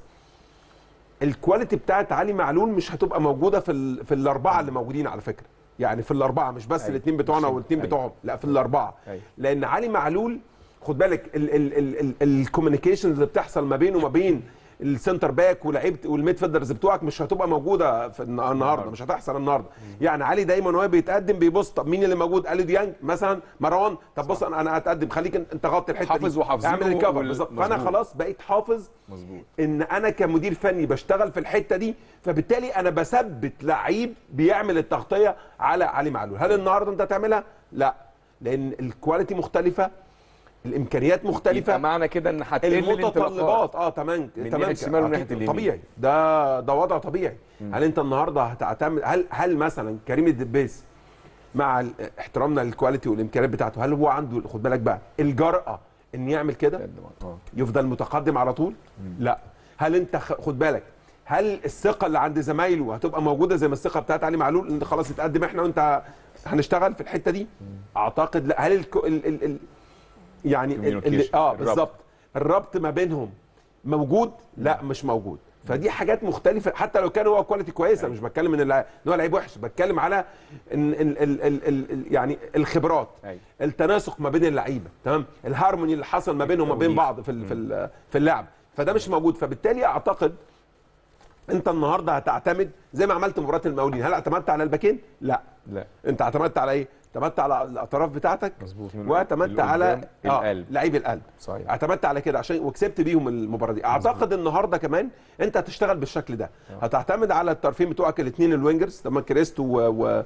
الكواليتي بتاعت علي معلول مش هتبقى موجوده في ال... في الاربعه اللي موجودين على فكره يعني في الاربعه مش بس أيوة. الاثنين بتوعنا مش- والاثنين أيوة. بتوعهم لا في الاربعه أيوة. لان علي معلول خد بالك الكوميونيكيشن اللي بتحصل ما بينه وما بين السنتر باك ولعيبه والميد فيلدرز بتوعك مش هتبقى موجوده في الن- النهارده مش هتحصل النهارده يعني علي دايما وهو بيتقدم بيبص طب مين اللي موجود اليو ديانج مثلا مروان طب بص انا انا هتقدم خليك انت- انت غطي الحته حافظ دي وحافظينه اعمل الكفر وال- بالظبط فانا مظبوط. خلاص بقيت حافظ مظبوط ان انا كمدير فني بشتغل في الحته دي فبالتالي انا بثبت لعيب بيعمل التغطيه على علي معلول هل النهارده انت هتعملها لا لان الكواليتي مختلفه الامكانيات مختلفه يبقى معنى كده ان هتقل الانطلاقات المتطلبات اه تمام من تمام ناحية الشمال وناحية أكيد اليمين. طبيعي ده ده وضع طبيعي هل انت النهارده هتعتمد هل هل مثلا كريم الدبيس مع ال- احترامنا للكواليتي والامكانيات بتاعته هل هو عنده خد بالك بقى الجرأه ان يعمل كده اه يفضل متقدم على طول لا هل انت خ- خد بالك هل الثقه اللي عند زمايله هتبقى موجوده زي ما الثقه بتاعت علي معلول انت خلاص اتقدم احنا وانت هنشتغل في الحته دي اعتقد لا هل ال ال ال ال يعني ال ال Communication. اه الربط. بالظبط الربط ما بينهم موجود لا مش موجود فدي حاجات مختلفه حتى لو كان هو كواليتي كويسه مش بتكلم ان اللاعب- ان هو لعيب وحش بتكلم على ان ال ال ال ال ال يعني الخبرات أيوة. التناسق ما بين اللعيبه تمام الهارموني اللي حصل ما بينهم وما بين التوليفة. بعض في ال- في ال- في اللعب فده مش موجود فبالتالي اعتقد انت النهارده هتعتمد زي ما عملت مباراه المقاولين هل اعتمدت على الباكين لا لا انت اعتمدت على ايه اعتمدت على الاطراف بتاعتك مظبوط. من واعتمدت اللي على قدام القلب. لعيب القلب صحيح. اعتمدت على كده عشان وكسبت بيهم المباراه دي اعتقد النهارده كمان انت هتشتغل بالشكل ده هتعتمد على الطرفين بتوعك الاثنين الوينجرز تمام كريستو و... و...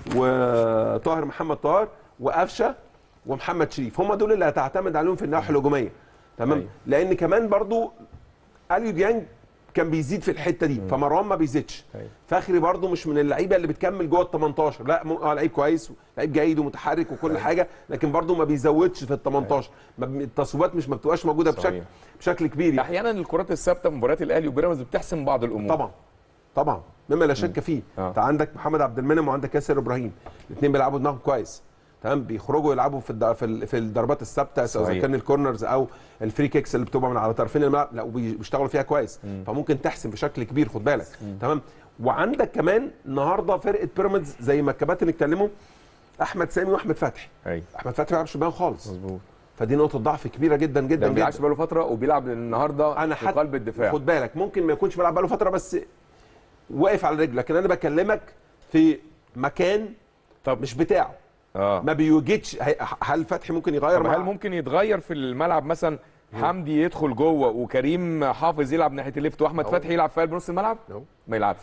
وطاهر محمد طاهر وقفشه ومحمد شريف هم دول اللي هتعتمد عليهم في الناحيه الهجوميه تمام أيوة. لان كمان برضو اليو ديانج كان بيزيد في الحته دي فمروان ما بيزيدش أيوة. فخري برضو مش من اللعيبه اللي بتكمل جوه ال 18 لا مو- اه لعيب كويس لعيب جيد ومتحرك وكل حاجه لكن برضو ما بيزودش في ال 18 ما ب- التصويبات مش ما بتبقاش موجوده بشكل صحيح. بشكل كبير يعني. احيانا الكرات الثابته في مباريات الاهلي وبيراميدز بتحسم بعض الامور طبعا طبعا مما لا شك فيه آه. انت عندك محمد عبد المنعم وعندك ياسر ابراهيم الاثنين بيلعبوا دماغهم كويس تمام بيخرجوا يلعبوا في الد- في, ال- في الضربات الثابته سواء صحيح. كان الكورنرز او الفري كيكس اللي بتبقى من على طرفين الملعب لا وبيشتغلوا فيها كويس فممكن تحسم بشكل كبير خد بالك تمام وعندك كمان النهارده فرقه بيراميدز زي ما الكباتن اتكلموا احمد سامي واحمد فتحي ايوه احمد فتحي ما بيلعبش بيان خالص مظبوط فدي نقطه ضعف كبيره جدا ده جدا ما بيلعبش جدا بقاله فتره وبيلعب النهارده انا في حتى قلب الدفاع خد بالك ممكن ما يكونش بيلعب بقاله فتره بس واقف على رجله لكن انا بكلمك في مكان طب مش بتاعه اه ما بيوجدش هي- هل فتحي ممكن يغير طب مع هل ممكن يتغير في الملعب مثلا حمدي يدخل جوه وكريم حافظ يلعب ناحيه الليفت واحمد فتحي يلعب في قلب نص الملعب؟ ما يلعبش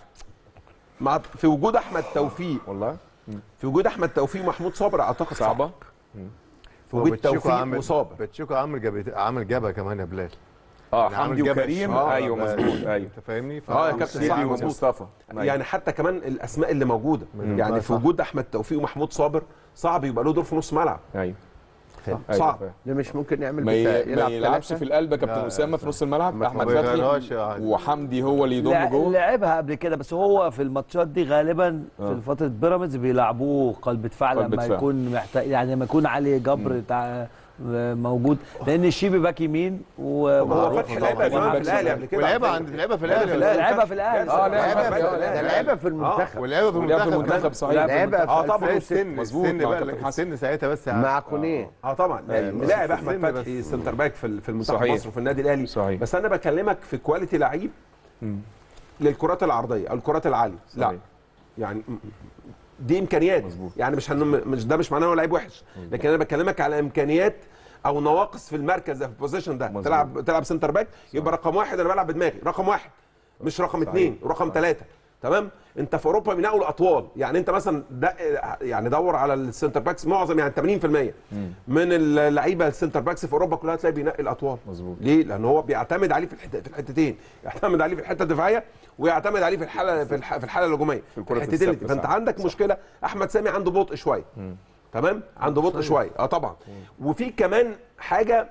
مع في وجود احمد توفيق والله في وجود احمد توفيق ومحمود صابر اعتقد صعب صعبه في وجود باتشيكو توفيق عامل- وصابر باتشيكو عامل جاب عامل جابها كمان يا بلال اه يعني عامل حمدي جبش. وكريم آه، ايوه بس- مظبوط ايوه انت فاهمني اه يا كابتن سيدي صح مظبوط ومصطفى أيوة. يعني حتى كمان الاسماء اللي موجوده مم. يعني في صح. وجود احمد توفيق ومحمود صابر صعب يبقى له دور في نص ملعب ايوه حلو. أيوة، صعب. فاهم. ده مش ممكن يعمل ما, بتا- ي... ما يلعبش ثلاثة؟ في القلب يا لا، كابتن لا، اسامه في نص الملعب ما احمد بيغيرهاش فتحي يعني. وحمدي هو اللي يضم لع- جوه لعبها قبل كده بس هو في الماتشات دي غالبا آه. في فتره بيراميدز بيلعبوه قلب دفاع قلب لما دفاع. يكون محتاج يعني لما يكون علي جبر تع... موجود لان الشيبي باك يمين و... هو و- فتحي لعبها زمان في الاهلي قبل كده ولعبها عند لعبها في لعبها الاهلي الأهلي. لعبها في الاهلي اه لعبها لعبها في- في ده لعبها في المنتخب ولعبها في ولعبها في المنتخب المنتخب صحيح لعبها في اه طبعا السن مظبوط، السن مع بقى كابتن حسن. السن ساعتها بس يعني مع كونيه اه طبعا أيوة. لاعب احمد السن فتحي بس. سنتر باك في في المنتخب صحيح. مصر وفي النادي الاهلي صحيح. بس انا بكلمك في كواليتي لعيب مم. للكرات العرضيه او الكرات العاليه لا صحيح. يعني م- دي امكانيات مظبوط. يعني مش هن... مش ده مش معناه انه لعيب وحش لكن انا بكلمك على امكانيات او نواقص في المركز ده في البوزيشن ده مظبوط. تلعب تلعب سنتر باك يبقى رقم واحد انا بلعب بدماغي رقم واحد مش رقم اثنين ورقم ثلاثه تمام انت في اوروبا بينقوا الاطوال يعني انت مثلا ده يعني دور على السنتر باكس معظم يعني 80% من اللعيبه السنتر باكس في اوروبا كلها تلاقي بينقي الاطوال مظبوط. ليه؟ لان هو بيعتمد عليه في الحته في الحتتين يعتمد عليه في الحته الدفاعيه ويعتمد عليه في الحاله في الح- في الحاله الهجوميه في الكرة الحتتين الثابتة، فانت صح. عندك مشكله احمد سامي عنده بطء شويه تمام عنده بطء شويه اه طبعا وفي كمان حاجه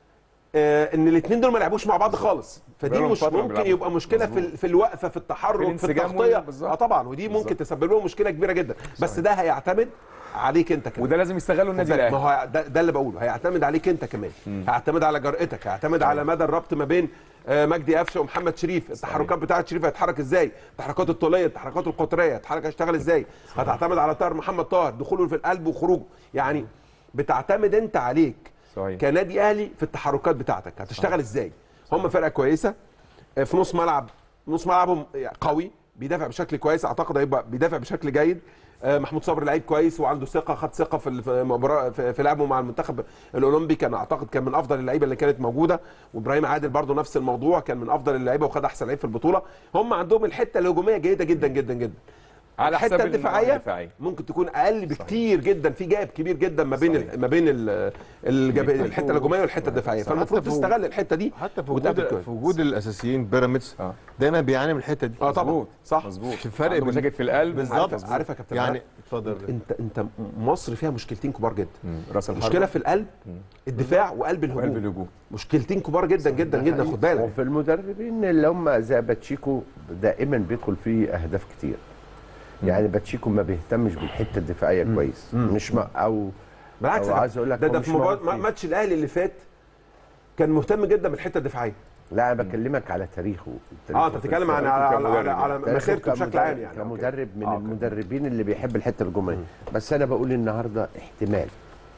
آه ان الاثنين دول ما لعبوش مع بعض خالص فدي بقالهم مش فترة ممكن بيلعبوا. يبقى مشكله في ال- في الوقفه في التحرك في الانسجام التغطيه بالظبط. اه طبعا ودي ممكن بالظبط. تسبب لهم مشكله كبيره جدا بس ده هيعتمد عليك انت كمان وده لازم يستغله النادي ما الاهلي هو ده, ده اللي بقوله هيعتمد عليك انت كمان هيعتمد على جرأتك هيعتمد على مدى الربط ما بين آه، مجدي قفشه ومحمد شريف التحركات بتاعه شريف هيتحرك ازاي التحركات الطوليه التحركات القطريه هيتحرك هيشتغل ازاي هتعتمد على طاهر محمد طاهر دخوله في القلب وخروجه يعني بتعتمد انت عليك صحيح. كنادي اهلي في التحركات بتاعتك هتشتغل ازاي هم فرقه كويسه آه، في نص ملعب نص ملعبهم قوي بيدافع بشكل كويس اعتقد هيبقى بيدافع بشكل جيد آه، محمود صبري لعيب كويس وعنده ثقه خد ثقه في في مباراه في, في لعبه مع المنتخب الاولمبي كان اعتقد كان من افضل اللعيبه اللي كانت موجوده وابراهيم عادل برضه نفس الموضوع كان من افضل اللعيبه وخد احسن لعيب في البطوله هم عندهم الحته الهجوميه جيده جدا جدا جدا على حساب الحته النواحي الدفاعيه الدفاعيه. ممكن تكون اقل بكتير جدا في جاب كبير جدا ما بين صحيح. ال- ما بين ال- الجب- الحته الهجوميه والحته الدفاعيه صح. فالمفروض حتى في- تستغل الحته دي حتى في وتقفل وجود كويس. في وجود الاساسيين بيراميدز اه دايما بيعاني من الحته دي اه طبعا مظبوط. صح مظبوط في فرق عنده بين- مشاكل في القلب بالظبط. عارف عارف يا كابتن يعني يعني اتفضل انت انت مصر فيها مشكلتين كبار جدا مم. راس الحربة مشكله في القلب الدفاع وقلب الهجوم وقلب الهجوم مشكلتين كبار جدا جدا جدا خد بالك وفي المدربين اللي هم زي باتشيكو دائما بيدخل فيه اهداف كتير يعني باتشيكو ما بيهتمش بالحته الدفاعيه كويس مش ما او بالعكس أو عايز أقول لك ده هو ده مش في مباراه موجود فيه. ماتش الاهلي اللي فات كان مهتم جدا بالحته الدفاعيه لا انا بكلمك على تاريخه اه انت بتتكلم عن على على, على, على تاريخه مسيرته بشكل كمدرب- عام يعني كمدرب من آه، أوكي. المدربين اللي بيحب الحته الهجوميه بس انا بقول النهارده احتمال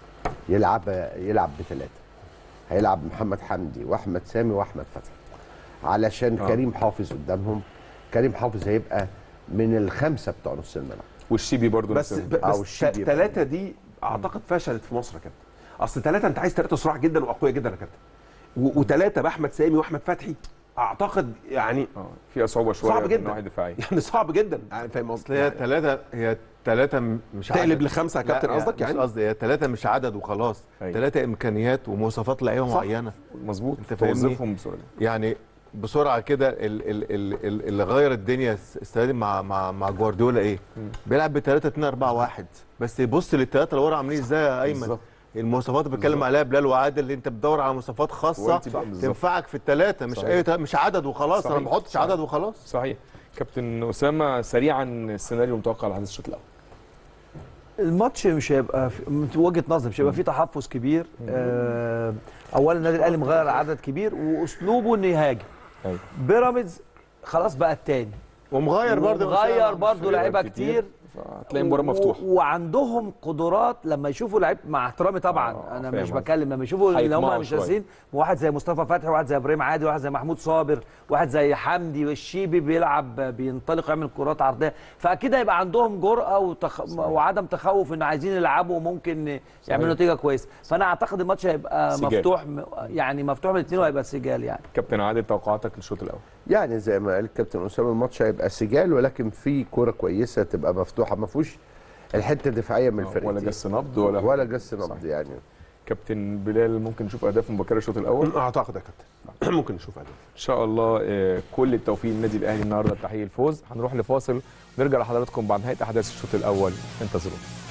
يلعب يلعب بثلاثه هيلعب محمد حمدي واحمد سامي واحمد فتحي علشان آه. كريم حافظ قدامهم كريم حافظ هيبقى من الخمسه بتوع نص الملعب والشيبي برضو بس نفس ب- أو بس الشيبي. ثلاثه دي اعتقد فشلت في مصر يا كابتن اصل ثلاثه انت عايز ثلاثه صراع جدا واقوياء جدا يا كابتن و- وثلاثه باحمد سامي واحمد فتحي اعتقد يعني اه فيها صعوبه شويه صعب من جدا. الناحيه الدفاعيه يعني صعب جدا يعني فاهم اصل هي قصدي ثلاثه هي ثلاثه مش تقلب عدد. لخمسه يا لا، كابتن قصدك مش يعني قصدي هي ثلاثه مش عدد وخلاص أيوة. ثلاثه امكانيات ومواصفات لعيبه صح. معينه مظبوط أنت فاهمني؟ توظفهم بسرعه يعني بسرعه كده ال- ال- ال- ال- اللي غير الدنيا السنه دي مع مع مع جوارديولا ايه؟ بيلعب ب 3 2 4 1 بس بص للثلاثه اللي ورا عاملين ازاي يا ايمن بالظبط. المواصفات اللي بتكلم عليها بلال وعادل اللي انت بتدور على مواصفات خاصه كواليتي بقى بالظبط. تنفعك في الثلاثه مش صحيح. اي تل- مش عدد وخلاص انا ما صحيح. بحطش صحيح. عدد وخلاص صحيح كابتن اسامه سريعا السيناريو المتوقع لحدث الشوط الاول الماتش مش هيبقى في من وجهه نظري مش هيبقى فيه تحفظ كبير آه اولا النادي الاهلي مغير عدد كبير واسلوبه انه يهاجم أيوة. بيراميدز خلاص بقى التاني ومغير برضه غير برضه لعيبه كتير. كتير هتلاقي المباراه مفتوحه و- وعندهم قدرات لما يشوفوا لعيب مع احترامي طبعا آه، انا فاهم مش قصدك. بتكلم لما يشوفوا اللي هيطمعوا هم مش شوية. راسين واحد زي مصطفى فتحي واحد زي ابراهيم عادل واحد زي محمود صابر واحد زي حمدي والشيبي بيلعب بينطلق يعمل كرات عرضيه فاكيد هيبقى عندهم جرأه وتخ... وعدم تخوف ان عايزين يلعبوا وممكن يعملوا نتيجه كويسه فانا اعتقد الماتش هيبقى سجال. مفتوح يعني مفتوح من الاثنين وهيبقى سجال يعني كابتن عادل توقعاتك للشوط الاول يعني زي ما قال الكابتن اسامه الماتش هيبقى سجال ولكن في كوره كويسه تبقى مفتوحه ما فيهوش الحته الدفاعيه من الفريقين ولا جس نبض ولا ولا جس نبض صحيح. يعني كابتن بلال ممكن نشوف اهداف مبكره الشوط الاول اعتقد يا كابتن ممكن نشوف هدف ان شاء الله آه، كل التوفيق للنادي الاهلي النهارده بتحقيق الفوز هنروح لفاصل ونرجع لحضراتكم بعد نهايه احداث الشوط الاول انتظرونا